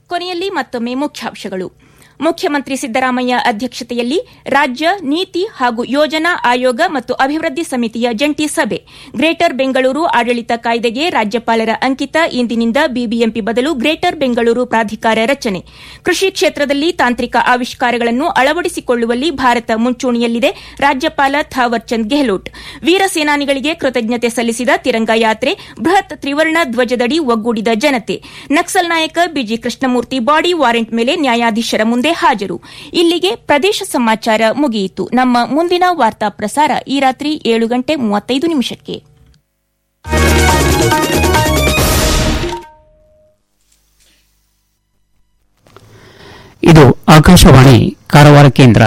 ಕೊನೆಯಲ್ಲಿ ಮತ್ತೊಮ್ಮೆ ಮುಖ್ಯಾಂಶಗಳು ಮುಖ್ಯಮಂತ್ರಿ ಸಿದ್ದರಾಮಯ್ಯ ಅಧ್ಯಕ್ಷತೆಯಲ್ಲಿ ರಾಜ್ಯ ನೀತಿ ಹಾಗೂ ಯೋಜನಾ ಆಯೋಗ ಮತ್ತು ಅಭಿವೃದ್ಧಿ ಸಮಿತಿಯ ಜಂಟಿ ಸಭೆ ಗ್ರೇಟರ್ ಬೆಂಗಳೂರು ಆಡಳಿತ ಕಾಯ್ದೆಗೆ ರಾಜ್ಯಪಾಲರ ಅಂಕಿತ ಇಂದಿನಿಂದ ಬಿಬಿಎಂಪಿ ಬದಲು ಗ್ರೇಟರ್ ಬೆಂಗಳೂರು ಪ್ರಾಧಿಕಾರ ರಚನೆ ಕೃಷಿ ಕ್ಷೇತ್ರದಲ್ಲಿ ತಾಂತ್ರಿಕ ಆವಿಷ್ಕಾರಗಳನ್ನು ಅಳವಡಿಸಿಕೊಳ್ಳುವಲ್ಲಿ ಭಾರತ ಮುಂಚೂಣಿಯಲ್ಲಿದೆ ರಾಜ್ಯಪಾಲ ಥಾವರ್ ಚಂದ್ ಗೆಹ್ಲೋಟ್ ವೀರ ಸೇನಾನಿಗಳಿಗೆ ಕೃತಜ್ಞತೆ ಸಲ್ಲಿಸಿದ ತಿರಂಗ ಯಾತ್ರೆ ಬೃಹತ್ ತ್ರಿವರ್ಣ ಧ್ವಜದಡಿ ಒಗ್ಗೂಡಿದ ಜನತೆ ನಕ್ಸಲ್ ನಾಯಕ ಬಿಜಿ ಕೃಷ್ಣಮೂರ್ತಿ ಬಾಡಿ ವಾರೆಂಟ್ ಮೇಲೆ ನ್ಯಾಯಾಧೀಶರ ಮುಂದೆ ಹಾಜರು ಇಲ್ಲಿಗೆ ಪ್ರದೇಶ ಸಮಾಚಾರ ಮುಗಿಯಿತು ನಮ್ಮ ಮುಂದಿನ ವಾರ್ತಾ ಪ್ರಸಾರ ಈ ರಾತ್ರಿ ಏಳು ಗಂಟೆ ಮೂವತ್ತೈದು ನಿಮಿಷಕ್ಕೆ ಇದು ಆಕಾಶವಾಣಿ ಕಾರವಾರ ಕೇಂದ್ರ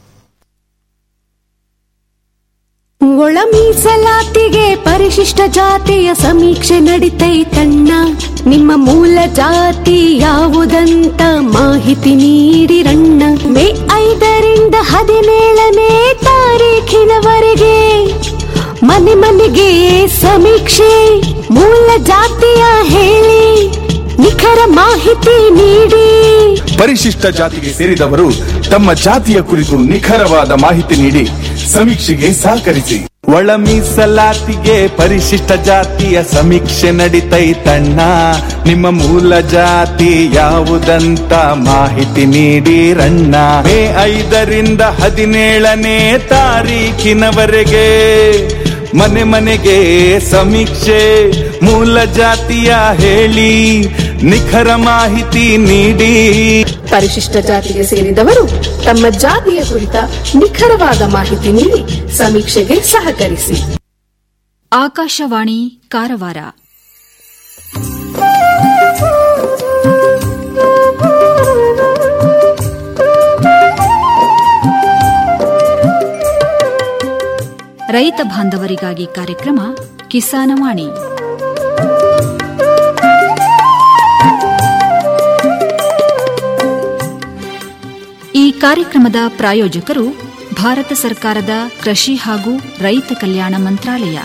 ಒಳ ಮೀಸಲಾತಿಗೆ ಪರಿಶಿಷ್ಟ ಜಾತಿಯ ಸಮೀಕ್ಷೆ ನಡಿತೈತಣ್ಣ ನಿಮ್ಮ ಮೂಲ ಜಾತಿ ಯಾವುದಂತ ಮಾಹಿತಿ ನೀಡಿರಣ್ಣ ಮೇ ಐದರಿಂದ ಹದಿನೇಳನೇ ತಾರೀಖಿನವರೆಗೆ ಮನೆ ಮನೆಗೆ ಸಮೀಕ್ಷೆ ಮೂಲ ಜಾತಿಯ ಹೇಳಿ ನಿಖರ ಮಾಹಿತಿ ನೀಡಿ ಪರಿಶಿಷ್ಟ ಜಾತಿಗೆ ಸೇರಿದವರು ತಮ್ಮ ಜಾತಿಯ ಕುರಿತು ನಿಖರವಾದ ಮಾಹಿತಿ ನೀಡಿ ಸಮೀಕ್ಷೆಗೆ ಸಹಕರಿಸಿ ಒಳ ಮೀಸಲಾತಿಗೆ ಪರಿಶಿಷ್ಟ ಜಾತಿಯ ಸಮೀಕ್ಷೆ ನಡಿತೈತಣ್ಣ ನಿಮ್ಮ ಮೂಲ ಜಾತಿ ಯಾವುದಂತ ಮಾಹಿತಿ ನೀಡಿರಣ್ಣ ಮೇ ಐದರಿಂದ ಹದಿನೇಳನೇ ತಾರೀಖಿನವರೆಗೆ ಮನೆ ಮನೆಗೆ ಸಮೀಕ್ಷೆ ಮೂಲ ಜಾತಿಯ ಹೇಳಿ ನಿಖರ ಮಾಹಿತಿ ನೀಡಿ ಪರಿಶಿಷ್ಟ ಜಾತಿಗೆ ಸೇರಿದವರು ತಮ್ಮ ಜಾತಿಯ ಕುರಿತ ನಿಖರವಾದ ಮಾಹಿತಿ ನೀಡಿ ಸಮೀಕ್ಷೆಗೆ ಸಹಕರಿಸಿ ಆಕಾಶವಾಣಿ ಕಾರವಾರ ರೈತ ಬಾಂಧವರಿಗಾಗಿ ಕಾರ್ಯಕ್ರಮ ಕಿಸಾನವಾಣಿ ಈ ಕಾರ್ಯಕ್ರಮದ ಪ್ರಾಯೋಜಕರು ಭಾರತ ಸರ್ಕಾರದ ಕೃಷಿ ಹಾಗೂ ರೈತ ಕಲ್ಯಾಣ ಮಂತ್ರಾಲಯ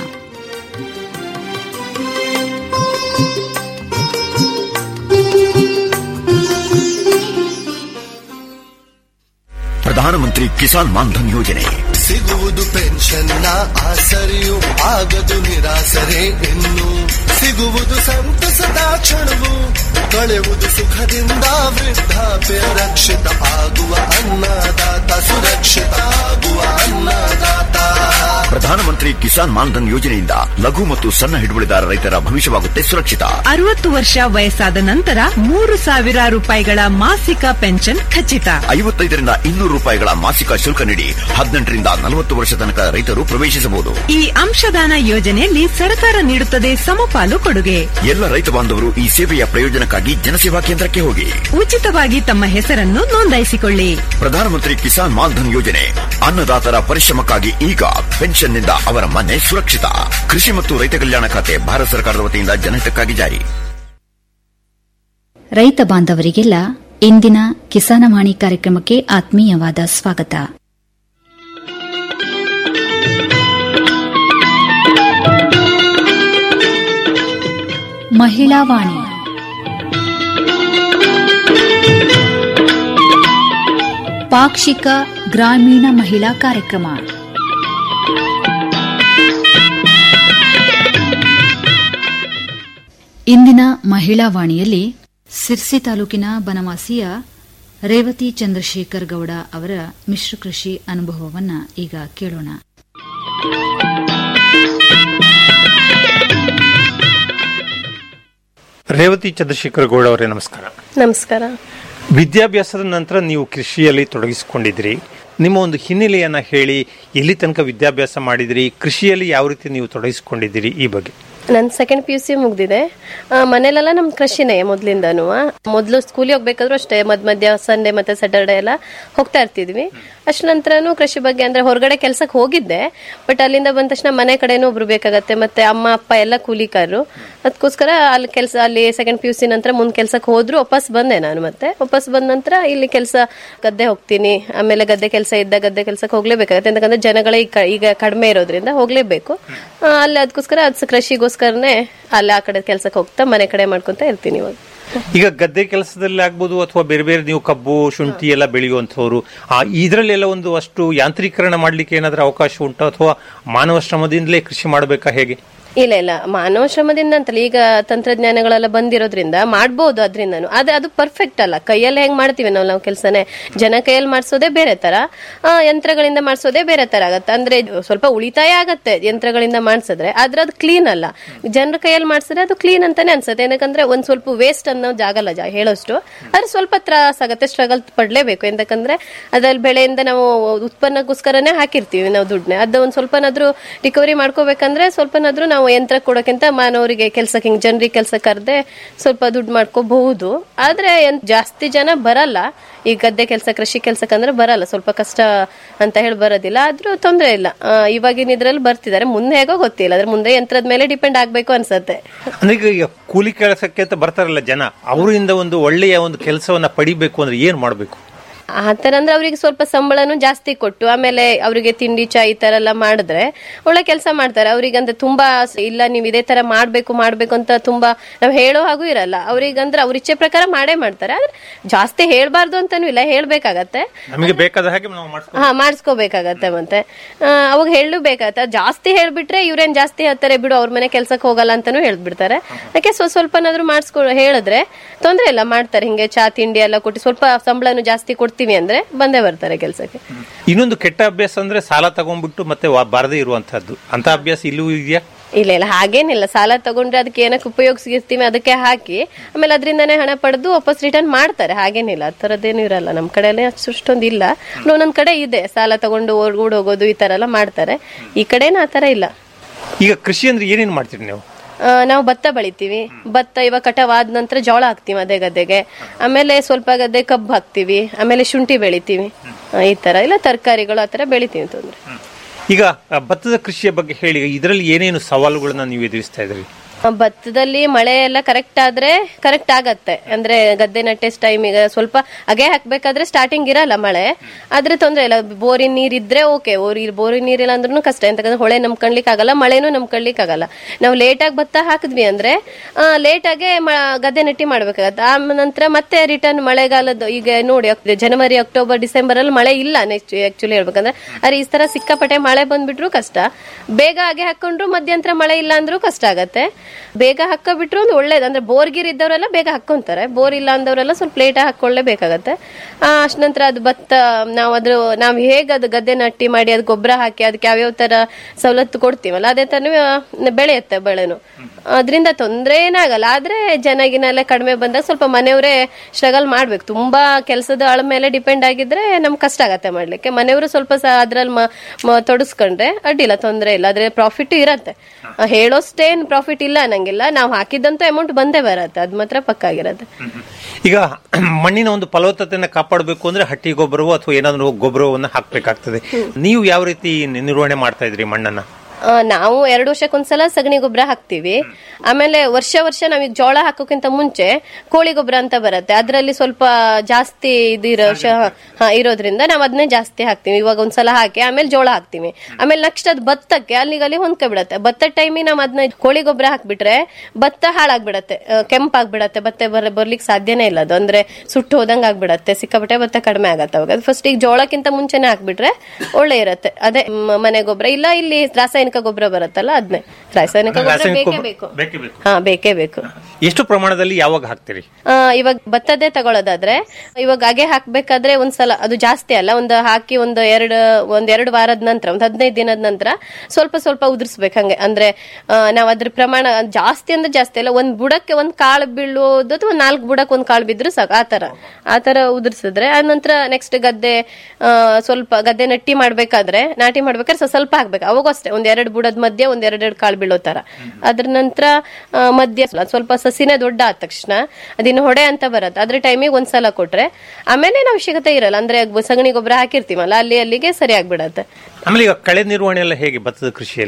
ಪ್ರಧಾನಮಂತ್ರಿ ಕಿಸಾನ್ ಮಾನ್ಧನ್ ಯೋಜನೆ ಸಿಗುವುದು ಪೆನ್ಷನ್ನ ಆಸರೆಯು ಆಗದು ನಿರಾಸರೆ ಇನ್ನು ಸಿಗುವುದು ಸಂತಸದ ಕ್ಷಣವು ಕಳೆಯುವುದು ಸುಖದಿಂದ ವೃದ್ಧಾಪ್ಯ ರಕ್ಷಿತ ಆಗುವ ಅನ್ನದಾತ ಸುರಕ್ಷಿತ ಆಗುವ ಅನ್ನದಾತ ಪ್ರಧಾನಮಂತ್ರಿ ಕಿಸಾನ್ ಮಾನ್ಧನ್ ಯೋಜನೆಯಿಂದ ಲಘು ಮತ್ತು ಸಣ್ಣ ಹಿಡುವಳಿದಾರ ರೈತರ ಭವಿಷ್ಯವಾಗುತ್ತೆ ಸುರಕ್ಷಿತ ಅರವತ್ತು ವರ್ಷ ವಯಸ್ಸಾದ ನಂತರ ಮೂರು ಸಾವಿರ ರೂಪಾಯಿಗಳ ಮಾಸಿಕ ಪೆನ್ಷನ್ ಖಚಿತ ಐವತ್ತೈದರಿಂದ ಇನ್ನೂರು ರೂಪಾಯಿಗಳ ಮಾಸಿಕ ಶುಲ್ಕ ನೀಡಿ ಹದಿನೆಂಟರಿಂದ ನಲವತ್ತು ವರ್ಷ ತನಕ ರೈತರು ಪ್ರವೇಶಿಸಬಹುದು ಈ ಅಂಶದಾನ ಯೋಜನೆಯಲ್ಲಿ ಸರ್ಕಾರ ನೀಡುತ್ತದೆ ಸಮಪಾಲು ಕೊಡುಗೆ ಎಲ್ಲ ರೈತ ಬಾಂಧವರು ಈ ಸೇವೆಯ ಪ್ರಯೋಜನಕ್ಕಾಗಿ ಜನಸೇವಾ ಕೇಂದ್ರಕ್ಕೆ ಹೋಗಿ ಉಚಿತವಾಗಿ ತಮ್ಮ ಹೆಸರನ್ನು ನೋಂದಾಯಿಸಿಕೊಳ್ಳಿ ಪ್ರಧಾನಮಂತ್ರಿ ಕಿಸಾನ್ ಮಾನ್ಧನ್ ಯೋಜನೆ ಅನ್ನದಾತರ ಪರಿಶ್ರಮಕ್ಕಾಗಿ ಈಗ ಪೆನ್ಷನ್ನಿಂದ ಅವರ ಮನೆ ಸುರಕ್ಷಿತ ಕೃಷಿ ಮತ್ತು ರೈತ ಕಲ್ಯಾಣ ಖಾತೆ ಭಾರತ ಸರ್ಕಾರದ ವತಿಯಿಂದ ಜನಹಿತಕ್ಕಾಗಿ ಜಾರಿ ರೈತ ಬಾಂಧವರಿಗೆಲ್ಲ ಇಂದಿನ ಕಿಸಾನವಾಣಿ ಕಾರ್ಯಕ್ರಮಕ್ಕೆ ಆತ್ಮೀಯವಾದ ಸ್ವಾಗತ ಮಹಿಳಾ ವಾಣಿ ಪಾಕ್ಷಿಕ ಗ್ರಾಮೀಣ ಮಹಿಳಾ ಕಾರ್ಯಕ್ರಮ ಇಂದಿನ ಮಹಿಳಾ ವಾಣಿಯಲ್ಲಿ ಸಿರ್ಸಿ ತಾಲೂಕಿನ ಬನವಾಸಿಯ ರೇವತಿ ಚಂದ್ರಶೇಖರ್ ಗೌಡ ಅವರ ಮಿಶ್ರ ಕೃಷಿ ಅನುಭವವನ್ನ ಈಗ ಕೇಳೋಣ ರೇವತಿ ಚಂದ್ರಶೇಖರ್ ಗೌಡ ಅವರೇ ನಮಸ್ಕಾರ ನಮಸ್ಕಾರ ವಿದ್ಯಾಭ್ಯಾಸದ ನಂತರ ನೀವು ಕೃಷಿಯಲ್ಲಿ ತೊಡಗಿಸಿಕೊಂಡಿದ್ರಿ ನಿಮ್ಮ ಒಂದು ಹಿನ್ನೆಲೆಯನ್ನ ಹೇಳಿ ಎಲ್ಲಿ ತನಕ ವಿದ್ಯಾಭ್ಯಾಸ ಮಾಡಿದಿರಿ ಕೃಷಿಯಲ್ಲಿ ಯಾವ ರೀತಿ ನೀವು ತೊಡಗಿಸಿಕೊಂಡಿದ್ದೀರಿ ಈ ಬಗ್ಗೆ ನನ್ನ ಸೆಕೆಂಡ್ ಪಿ ಯು ಸಿ ಮುಗ್ದಿದೆ ಆ, ಮನೇಲೆಲ್ಲ ನಮ್ ಕೃಷಿನೇ ಮೊದ್ಲಿಂದನು ಮೊದಲು ಸ್ಕೂಲಿಗೆ ಹೋಗ್ಬೇಕಾದ್ರೂ ಅಷ್ಟೇ ಮಧ್ಯ ಮಧ್ಯ ಸಂಡೇ ಮತ್ತೆ ಸ್ಯಾಟರ್ಡೆ ಎಲ್ಲ ಹೋಗ್ತಾ ಇರ್ತಿದ್ವಿ ಅಷ್ಟ ನಂತರನು ಕೃಷಿ ಬಗ್ಗೆ ಅಂದ್ರೆ ಹೊರಗಡೆ ಕೆಲ್ಸಕ್ಕೆ ಹೋಗಿದ್ದೆ ಬಟ್ ಅಲ್ಲಿಂದ ಬಂದ ತಕ್ಷಣ ಮನೆ ಕಡೆನೂ ಒಬ್ರು ಬೇಕಾಗತ್ತೆ ಮತ್ತೆ ಅಮ್ಮ ಅಪ್ಪ ಎಲ್ಲ ಕೂಲಿಕಾರರು ಅದಕ್ಕೋಸ್ಕರ ಅಲ್ಲಿ ಕೆಲಸ ಅಲ್ಲಿ ಸೆಕೆಂಡ್ ಪಿ ಯು ಸಿ ನಂತರ ಮುಂದ್ ಕೆಲ್ಸಕ್ಕೆ ಹೋದ್ರು ವಾಪಸ್ ಬಂದೆ ನಾನು ಮತ್ತೆ ವಾಪಸ್ ಬಂದ ನಂತರ ಇಲ್ಲಿ ಕೆಲಸ ಗದ್ದೆ ಹೋಗ್ತೀನಿ ಆಮೇಲೆ ಗದ್ದೆ ಕೆಲಸ ಇದ್ದ ಗದ್ದೆ ಕೆಲ್ಸಕ್ಕೆ ಹೋಗ್ಲೇಬೇಕಾಗತ್ತೆ ಯಾಕಂದ್ರೆ ಜನಗಳೇ ಈಗ ಕ- ಈಗ ಕಡಿಮೆ ಇರೋದ್ರಿಂದ ಹೋಗ್ಲೇಬೇಕು ಆ, ಅಲ್ಲಿ ಅದಕ್ಕೋಸ್ಕರ ಅದು ಕೃಷಿಗೋಸ್ಕರನೇ ಅಲ್ಲಿ ಆ ಕಡೆ ಕೆಲ್ಸಕ್ಕೆ ಹೋಗ್ತಾ ಮನೆ ಕಡೆ ಮಾಡ್ಕೊಂತ ಇರ್ತೀನಿ ಇವಾಗ ಈಗ ಗದ್ದೆ ಕೆಲಸದಲ್ಲಿ ಆಗ್ಬೋದು ಅಥವಾ ಬೇರೆ ಬೇರೆ ನೀವು ಕಬ್ಬು ಶುಂಠಿ ಎಲ್ಲ ಬೆಳೆಯುವಂತವ್ರು ಆ ಇದರಲ್ಲೆಲ್ಲ ಒಂದು ಅಷ್ಟು ಯಾಂತ್ರೀಕರಣ ಮಾಡ್ಲಿಕ್ಕೆ ಏನಾದ್ರೂ ಅವಕಾಶ ಉಂಟು ಅಥವಾ ಮಾನವ ಶ್ರಮದಿಂದಲೇ ಕೃಷಿ ಮಾಡಬೇಕಾ ಹೇಗೆ ಇಲ್ಲ ಇಲ್ಲ ಮಾನವ ಶ್ರಮದಿಂದ ಅಂತಲ್ಲ ಈಗ ತಂತ್ರಜ್ಞಾನಗಳೆಲ್ಲ ಬಂದಿರೋದ್ರಿಂದ ಮಾಡ್ಬೋದು ಅದರಿಂದನು ಆದ್ರೆ ಅದು ಪರ್ಫೆಕ್ಟ್ ಅಲ್ಲ ಕೈಯಲ್ಲಿ ಹೆಂಗ್ ಮಾಡ್ತೀವಿ ನಾವು ನಾವು ಕೆಲಸನೇ ಜನ ಕೈಯಲ್ಲಿ ಮಾಡಿಸೋದೇ ಬೇರೆ ತರ ಆ, ಯಂತ್ರಗಳಿಂದ ಮಾಡಿಸೋದೇ ಬೇರೆ ತರ ಆಗತ್ತೆ ಅಂದ್ರೆ ಸ್ವಲ್ಪ ಉಳಿತಾಯ ಆಗತ್ತೆ ಯಂತ್ರಗಳಿಂದ ಮಾಡಿಸಿದ್ರೆ ಆದ್ರೆ ಅದು ಕ್ಲೀನ್ ಅಲ್ಲ ಜನರ ಕೈಯಲ್ಲಿ ಮಾಡಿಸಿದ್ರೆ ಅದು ಕ್ಲೀನ್ ಅಂತಾನೆ ಅನ್ಸುತ್ತೆ ಏನಕ್ಕಂದ್ರೆ ಒಂದ್ ಸ್ವಲ್ಪ ವೇಸ್ಟ್ ಅನ್ನೋ ಜಾಗಲ್ಲ ಜಾ ಹೇಳೋಷ್ಟು ಆದ್ರೆ ಸ್ವಲ್ಪ ತ್ರಾಸ ಆಗತ್ತೆ ಸ್ಟ್ರಗಲ್ ಪಡ್ಲೇಬೇಕು ಎಂತಕಂದ್ರೆ ಅದ್ರಲ್ಲಿ ಬೆಳೆಯಿಂದ ನಾವು ಉತ್ಪನ್ನಕ್ಕೋಸ್ಕರನೇ ಹಾಕಿರ್ತೀವಿ ನಾವು ದುಡ್ಡನ್ನ ಅದು ಒಂದ್ ಸ್ವಲ್ಪನಾದ್ರೂ ರಿಕವರಿ ಮಾಡ್ಕೋಬೇಕಂದ್ರೆ ಸ್ವಲ್ಪನಾದ್ರೂ ನಾವು ಯಂತ್ರ ಕೊಡೋಕ್ಕಿಂತ ಮಾನವರಿಗೆ ಕೆಲ್ಸಕ್ಕೆ ಹಿಂಗ್ ಜನರಿಗೆ ಕೆಲಸ ಕರೆದೆ ಸ್ವಲ್ಪ ದುಡ್ಡು ಮಾಡ್ಕೋಬಹುದು ಆದ್ರೆ ಏನ್ ಜಾಸ್ತಿ ಜನ ಬರಲ್ಲ ಈ ಗದ್ದೆ ಕೆಲಸ ಕೃಷಿ ಕೆಲ್ಸಕ್ಕಂದ್ರೆ ಬರಲ್ಲ ಸ್ವಲ್ಪ ಕಷ್ಟ ಅಂತ ಹೇಳಿ ಬರೋದಿಲ್ಲ ಆದ್ರೂ ತೊಂದ್ರೆ ಇಲ್ಲ ಆ, ಇವಾಗಿನ ಇದ್ರಲ್ಲಿ ಬರ್ತಿದ್ದಾರೆ ಮುಂದೆ ಹೇಗೋ ಗೊತ್ತಿಲ್ಲ ಅದ್ರ ಮುಂದೆ ಯಂತ್ರದ ಮೇಲೆ ಡಿಪೆಂಡ್ ಆಗ್ಬೇಕು ಅನ್ಸತ್ತೆ ಅಂದ್ರೆ ಈಗ ಈಗ ಕೂಲಿ ಕೆಲಸಕ್ಕೆ ಅಂತ ಬರ್ತಾರಲ್ಲ ಜನ ಅವರಿಂದ ಒಂದು ಒಳ್ಳೆಯ ಒಂದು ಕೆಲಸವನ್ನ ಪಡಿಬೇಕು ಅಂದ್ರೆ ಏನ್ ಮಾಡ್ಬೇಕು ಆತರ ಅಂದ್ರೆ ಅವ್ರಿಗೆ ಸ್ವಲ್ಪ ಸಂಬಳನು ಜಾಸ್ತಿ ಕೊಟ್ಟು ಆಮೇಲೆ ಅವರಿಗೆ ತಿಂಡಿ ಚಾ ಈ ತರ ಎಲ್ಲ ಮಾಡಿದ್ರೆ ಒಳ್ಳೆ ಕೆಲಸ ಮಾಡ್ತಾರೆ ಅವ್ರಿಗೆ ಅಂದ್ರೆ ತುಂಬಾ ಸ- ಇಲ್ಲ ನೀವು ಇದೇ ತರ ಮಾಡ್ಬೇಕು ಮಾಡ್ಬೇಕು ಅಂತ ತುಂಬಾ ನಾವ್ ಹೇಳೋ ಹಾಗೂ ಇರಲ್ಲ ಅವ್ರಿಗಂದ್ರೆ ಅವ್ರ ಇಚ್ಛೆ ಪ್ರಕಾರ ಮಾಡೇ ಮಾಡ್ತಾರೆ ಆದ್ರೆ ಜಾಸ್ತಿ ಹೇಳ್ಬಾರ್ದು ಅಂತಾನು ಇಲ್ಲ ಹೇಳ್ಬೇಕಾಗತ್ತೆ ನಮಗೆ ಬೇಕಾದ ಹಾಗೆ ನಾವು ಮಾಡ್ಸ್ಕೊ ಹಾ ಮಾಡಿಸ್ಕೋಬೇಕಾಗತ್ತೆ ಮತ್ತೆ ಆ, ಅವಾಗ ಹೇಳಬೇಕಾಗತ್ತೆ ಜಾಸ್ತಿ ಹೇಳ್ಬಿಟ್ರೆ ಇವ್ರೇನ್ ಜಾಸ್ತಿ ಹೇಳ್ತಾರೆ ಬಿಡು ಅವ್ರ ಮನೆ ಕೆಲ್ಸಕ್ಕೆ ಹೋಗಲ್ಲ ಅಂತಾನು ಹೇಳ್ಬಿಡ್ತಾರೆ ಅದಕ್ಕೆ ಸ್ವಲ್ಪ ಸ್ವಲ್ಪನಾದ್ರೂ ಮಾಡಿಸ್ಕೊ ಹೇಳಿದ್ರೆ ತೊಂದ್ರೆ ಇಲ್ಲ ಮಾಡ್ತಾರೆ ಹಿಂಗೆ ಚಾ ತಿಂಡಿ ಎಲ್ಲ ಕೊಟ್ಟು ಸ್ವಲ್ಪ ಸಂಬಳನು ಜಾಸ್ತಿ ಕೊಡ್ತೀವಿ ಅಂದ್ರೆ ಬಂದೇ ಬರ್ತಾರೆ ಕೆಲ್ಸಕ್ಕೆ ಇನ್ನೊಂದು ಕೆಟ್ಟ ಅಭ್ಯಾಸ ಅಂದ್ರೆ ಸಾಲ ತಗೊಂಡ್ಬಿಟ್ಟು ಮತ್ತೆ ವಾ- ಬಾರದೇ ಇರುವಂತಹದ್ದು ಅಂತ ಅಭ್ಯಾಸ ಇಲ್ಲೂ ಇದೆಯಾ ಇಲ್ಲ ಇಲ್ಲ ಹಾಗೇನಿಲ್ಲ ಸಾಲ ತಗೊಂಡ್ರೆ ಅದಕ್ಕೆ ಏನಕ್ಕೆ ಉಪಯೋಗಿಸಿರ್ತೀವಿ ಅದಕ್ಕೆ ಹಾಕಿ ಆಮೇಲೆ ಅದರಿಂದನೇ ಹಣ ಪಡೆದು ವಾಪಸ್ ರಿಟರ್ನ್ ಮಾಡ್ತಾರೆ ಹಾಗೇನಿಲ್ಲ ಆ ಥರದ್ದೇನು ಇರಲ್ಲ ನಮ್ಮ ಕಡೆ ಎಲ್ಲ ಅಷ್ಟೊಂದು ಇಲ್ಲ ಒಂದೊಂದ್ ಕಡೆ ಇದೆ ಸಾಲ ತಗೊಂಡು ಓಡ್ ಹೋಗೋದು ಈ ತರ ಎಲ್ಲ ಮಾಡ್ತಾರೆ ಈ ಕಡೆನ ಆ ತರ ಇಲ್ಲ ಈಗ ಕೃಷಿ ಅಂದ್ರೆ ಏನೇನ್ ಮಾಡ್ತೀರಿ ನೀವು ಆ, ನಾವು ಭತ್ತ ಬೆಳಿತೀವಿ ಭತ್ತ ಇವಾಗ ಕಟಾವ್ ಆದ ನಂತರ ಜೋಳ ಹಾಕ್ತಿವಿ ಅದೇ ಗದ್ದೆಗೆ ಆಮೇಲೆ ಸ್ವಲ್ಪ ಗದ್ದೆ ಕಬ್ಬು ಹಾಕ್ತಿವಿ ಆಮೇಲೆ ಶುಂಠಿ ಬೆಳಿತೀವಿ ಆ, ಈ ತರ ಇಲ್ಲ ತರಕಾರಿಗಳು ಆ ತರ ಬೆಳಿತೀವಿ ತೊಂದ್ರೆ ಈಗ ಆ, ಭತ್ತದ ಕೃಷಿಯ ಬಗ್ಗೆ ಹೇಳಿ ಇದರಲ್ಲಿ ಏನೇನು ಸವಾಲುಗಳನ್ನ ನೀವು ಎದುರಿಸ್ತಾ ಇದ್ರಿ ಆ, ಭತ್ತದಲ್ಲಿ ಮಳೆ ಎಲ್ಲ ಕರೆಕ್ಟ್ ಆದ್ರೆ ಕರೆಕ್ಟ್ ಆಗತ್ತೆ ಅಂದ್ರೆ ಗದ್ದೆ ನಟ್ಟೆ ಟೈಮ್ ಈಗ ಸ್ವಲ್ಪ ಅಗೆ ಹಾಕ್ಬೇಕಾದ್ರೆ ಸ್ಟಾರ್ಟಿಂಗ್ ಇರಲ್ಲ ಮಳೆ ಆದ್ರೆ ತೊಂದ್ರೆ ಇಲ್ಲ ಬೋರಿನ ನೀರ್ ಇದ್ರೆ ಓಕೆ ಬೋರಿನ ನೀರಿಲ್ಲ ಅಂದ್ರೂ ಕಷ್ಟ ಎಂತಂದ್ರೆ ಹೊಳೆ ನಂಬ್ಕೊಳ್ಲಿಕ್ಕೆ ಆಗಲ್ಲ ಮಳೆನೂ ನಂಬ್ಕೊಳ್ಲಿಕ್ಕೆ ಆಗಲ್ಲ ನಾವು ಲೇಟ್ ಆಗಿ ಭತ್ತ ಹಾಕಿದ್ವಿ ಅಂದ್ರೆ ಲೇಟ್ ಆಗಿ ಗದ್ದೆ ನಟ್ಟಿ ಮಾಡ್ಬೇಕಾಗತ್ತೆ ಆ ನಂತರ ಮತ್ತೆ ರಿಟರ್ನ್ ಮಳೆಗಾಲದ ಈಗ ನೋಡಿ ಅಕ್- ಜನವರಿ ಅಕ್ಟೋಬರ್ ಡಿಸೆಂಬರ್ ಅಲ್ಲಿ ಮಳೆ ಇಲ್ಲ ನೆಕ್ಸ್ಟ್ ಆಕ್ಚುಲಿ ಹೇಳ್ಬೇಕಂದ್ರೆ ಆದ್ರೆ ಈ ತರ ಸಿಕ್ಕಾಪಟ್ಟೆ ಮಳೆ ಬಂದ್ಬಿಟ್ರು ಕಷ್ಟ ಬೇಗ ಹಾಗೆ ಹಾಕೊಂಡ್ರು ಮಧ್ಯಂತರ ಮಳೆ ಇಲ್ಲ ಅಂದ್ರೂ ಕಷ್ಟ ಆಗತ್ತೆ ಬೇಗ ಹಾಕೋಬಿಟ್ರು ಒಂದು ಒಳ್ಳೇದು ಅಂದ್ರೆ ಬೋರ್ ಗೀರ್ ಇದ್ದವರೆಲ್ಲ ಬೇಗ ಹಾಕೊಂತಾರೆ ಬೋರ್ ಇಲ್ಲ ಅಂದವರೆಲ್ಲ ಸ್ವಲ್ಪ ಲೇಟ್ ಹಾಕೊಳ್ಳೇಬೇಕಾಗತ್ತೆ ಆ, ಅಷ್ಟ್ ನಂತರ ಅದು ಭತ್ತ ನಾವು ಅದ್ರ ನಾವು ಹೇಗೆ ಅದು ಗದ್ದೆ ನಟ್ಟಿ ಮಾಡಿ ಅದು ಗೊಬ್ಬರ ಹಾಕಿ ಅದಕ್ಕೆ ಯಾವ್ಯಾವ ತರ ಸವಲತ್ತು ಕೊಡ್ತೀವಲ್ಲ ಅದೇ ತರ ಬೆಳೆಯುತ್ತೆ ಬೆಳೆನು ಅದರಿಂದ ತೊಂದ್ರೆ ಏನಾಗಲ್ಲ ಆದ್ರೆ ಜನಗಿನೆಲ್ಲ ಕಡಿಮೆ ಬಂದಾಗ ಸ್ವಲ್ಪ ಮನೆಯವರೇ ಸ್ಟ್ರಗಲ್ ಮಾಡ್ಬೇಕು ತುಂಬಾ ಕೆಲಸದ ಆಳ ಮೇಲೆ ಡಿಪೆಂಡ್ ಆಗಿದ್ರೆ ನಮ್ಗೆ ಕಷ್ಟ ಆಗತ್ತೆ ಮಾಡ್ಲಿಕ್ಕೆ ಮನೆಯವರು ಸ್ವಲ್ಪ ಸಹ ಅದ್ರಲ್ಲಿ ಮ- ಮ- ತೊಡಸ್ಕೊಂಡ್ರೆ ಅಡ್ಡಿಲ್ಲ ತೊಂದ್ರೆ ಇಲ್ಲ ಆದ್ರೆ ಪ್ರಾಫಿಟ್ ಇರತ್ತೆ ಆ, ಹೇಳೋಷ್ಟೇನ್ ಪ್ರಾಫಿಟ್ ಇಲ್ಲ ಅನ್ನಂಗಿಲ್ಲ ನಾವು ಹಾಕಿದಂತ ಅಮೌಂಟ್ ಬಂದೇ ಬರತ್ತೆ ಅದ್ ಮಾತ್ರ ಪಕ್ಕ ಆಗಿರತ್ತೆ ಈಗ ಮಣ್ಣಿನ ಒಂದು ಫಲವತ್ತತೆಯನ್ನ ಕಾಪಾಡಬೇಕು ಅಂದ್ರೆ ಹಟ್ಟಿ ಗೊಬ್ಬರವೋ ಅಥವಾ ಏನಾದ್ರು ಗೊಬ್ಬರವನ್ನ ಹಾಕ್ಬೇಕಾಗ್ತದೆ ನೀವು ಯಾವ ರೀತಿ ನಿ- ನಿರ್ವಹಣೆ ಮಾಡ್ತಾ ಇದ್ರಿ ಮಣ್ಣನ್ನ ಆ, ನಾವು ಎರಡು ವರ್ಷಕ್ಕೊಂದ್ಸಲ ಸಗಣಿ ಗೊಬ್ಬರ ಹಾಕ್ತಿವಿ ಆಮೇಲೆ ವರ್ಷ ವರ್ಷ ನಾವೀಗ ಜೋಳ ಹಾಕೋಕ್ಕಿಂತ ಮುಂಚೆ ಕೋಳಿ ಗೊಬ್ಬರ ಅಂತ ಬರುತ್ತೆ ಅದರಲ್ಲಿ ಸ್ವಲ್ಪ ಜಾಸ್ತಿ ಇದಿರೋ ಶ- ಹಾ, ಇರೋದ್ರಿಂದ ನಾವು ಅದನ್ನೇ ಜಾಸ್ತಿ ಹಾಕ್ತಿವಿ ಇವಾಗ ಒಂದ್ಸಲ ಹಾಕಿ ಆಮೇಲೆ ಜೋಳ ಹಾಕ್ತಿವಿ ಆಮೇಲೆ ನೆಕ್ಸ್ಟ್ ಅದು ಭತ್ತಕ್ಕೆ ಅಲ್ಲಿಗೆ ಅಲ್ಲಿ ಹೊಂದ್ಕೊಬಿಡತ್ತೆ ಭತ್ತ ಟೈಮಿಗೆ ನಾವು ಅದನ್ನ ಕೋಳಿ ಗೊಬ್ಬರ ಹಾಕ್ಬಿಟ್ರೆ ಭತ್ತ ಹಾಳಾಗ್ಬಿಡತ್ತೆ ಆ, ಕೆಂಪಾಗ್ಬಿಡತ್ತೆ ಭತ್ತ ಬರ ಬರ್ಲಿಕ್ಕೆ ಸಾಧ್ಯನೇ ಇಲ್ಲ ಅದು ಅಂದ್ರೆ ಸುಟ್ಟು ಹೋದಂಗ್ ಆಗ್ಬಿಡತ್ತೆ ಸಿಕ್ಕಾಪಟ್ಟೆ ಭತ್ತ ಕಡಿಮೆ ಆಗತ್ತೆ ಅವಾಗ ಫಸ್ಟ್ ಈಗ ಜೋಳಕ್ಕಿಂತ ಮುಂಚೆನೆ ಹಾಕ್ಬಿಟ್ರೆ ಒಳ್ಳೆ ಇರತ್ತೆ ಅದೇ ಮ- ಮನೆ ಗೊಬ್ಬರ ಇಲ್ಲ ಇಲ್ಲಿ ರಾಸಾಯನಿಕ ಗೊಬ್ಬರ ಬರುತ್ತಲ್ಲ ಅದನ್ನೇ ರಾಸಾಯನಿಕ ಗೊಬ್ಬರ ರಾಸಾಯನಿಕ ಬೇಕೇ ಗೊಬ್ಬರ ಬೇಕು ಬೇಕೇ ಬೇಕು ಹಾ ಬೇಕೇ ಬೇಕು ಎಷ್ಟು ಪ್ರಮಾಣದಲ್ಲಿ ಯಾವಾಗ ಹಾಕ್ತೀರಿ ಆ, ಇವಾಗ ಭತ್ತದೇ ತಗೊಳ್ಳೋದಾದ್ರೆ ಇವಾಗ ಹಾಗೆ ಹಾಕ್ಬೇಕಾದ್ರೆ ಒಂದ್ಸಲ ಅದು ಜಾಸ್ತಿ ಅಲ್ಲ ಒಂದು ಹಾಕಿ ಒಂದು ಎರಡು ಒಂದ್ ಎರಡು ವಾರದ ನಂತರ ಒಂದ್ ಹದಿನೈದು ದಿನದ ನಂತರ ಸ್ವಲ್ಪ ಸ್ವಲ್ಪ ಉದುರಿಸ್ಬೇಕು ಹಂಗೆ ಅಂದ್ರೆ ಆ, ನಾವ್ ಅದ್ರ ಪ್ರಮಾಣ ಜಾಸ್ತಿ ಅಂದ್ರೆ ಜಾಸ್ತಿ ಅಲ್ಲ ಒಂದ್ ಬುಡಕ್ಕೆ ಒಂದ್ ಕಾಳು ಬೀಳೋದು ಅಥವಾ ಒಂದ್ ನಾಲ್ಕು ಬುಡಕ್ಕೆ ಒಂದ್ ಕಾಳು ಬಿದ್ರು ಸಾಕು ಆತರ ಆತರ ಉದುರಿಸಿದ್ರೆ ಆ ನಂತರ ನೆಕ್ಸ್ಟ್ ಗದ್ದೆ ಆ, ಸ್ವಲ್ಪ ಗದ್ದೆ ನಟ್ಟಿ ಮಾಡ್ಬೇಕಾದ್ರೆ ನಾಟಿ ಮಾಡ್ಬೇಕಾದ್ರೆ ಸ್ವಲ್ಪ ಸ್ವಲ್ಪ ಹಾಕ್ಬೇಕು ಅವಾಗೂ ಅಷ್ಟೇ ಒಂದ್ ಎರಡು ಬುಡದ ಮಧ್ಯೆ ಒಂದ್ ಎರಡೆರಡು ಕಾಳು ಬೀಳೋ ತರ ಅದ್ರ ನಂತರ ಆ, ಮಧ್ಯ ಸ್ವಲ್ಪ- ಸ್ವಲ್ಪ ಸಸಿನೇ ದೊಡ್ಡ ಆದ ತಕ್ಷಣ ಅದಿನ್ನು ಹೊಡೆ ಅಂತ ಬರುತ್ತೆ ಅದ್ರ ಟೈಮಿಗೆ ಒಂದ್ಸಲ ಕೊಟ್ರೆ ಆಮೇಲೆ ಏನು ಅವಶ್ಯಕತೆ ಇರಲ್ಲ ಅಂದ್ರೆ ಗೊ- ಸಗಣಿ ಗೊಬ್ಬರ ಹಾಕಿರ್ತೀವಲ್ಲ ಅಲ್ಲಿ ಅಲ್ಲಿಗೆ ಸರಿ ಆಗ್ಬಿಡತ್ತೆ ಆಮೇಲೆ ಈಗ ಕಳೆ ನಿರ್ವಹಣೆ ಎಲ್ಲ ಹೇಗೆ ಭತ್ತದ ಕೃಷಿಯಲ್ಲಿ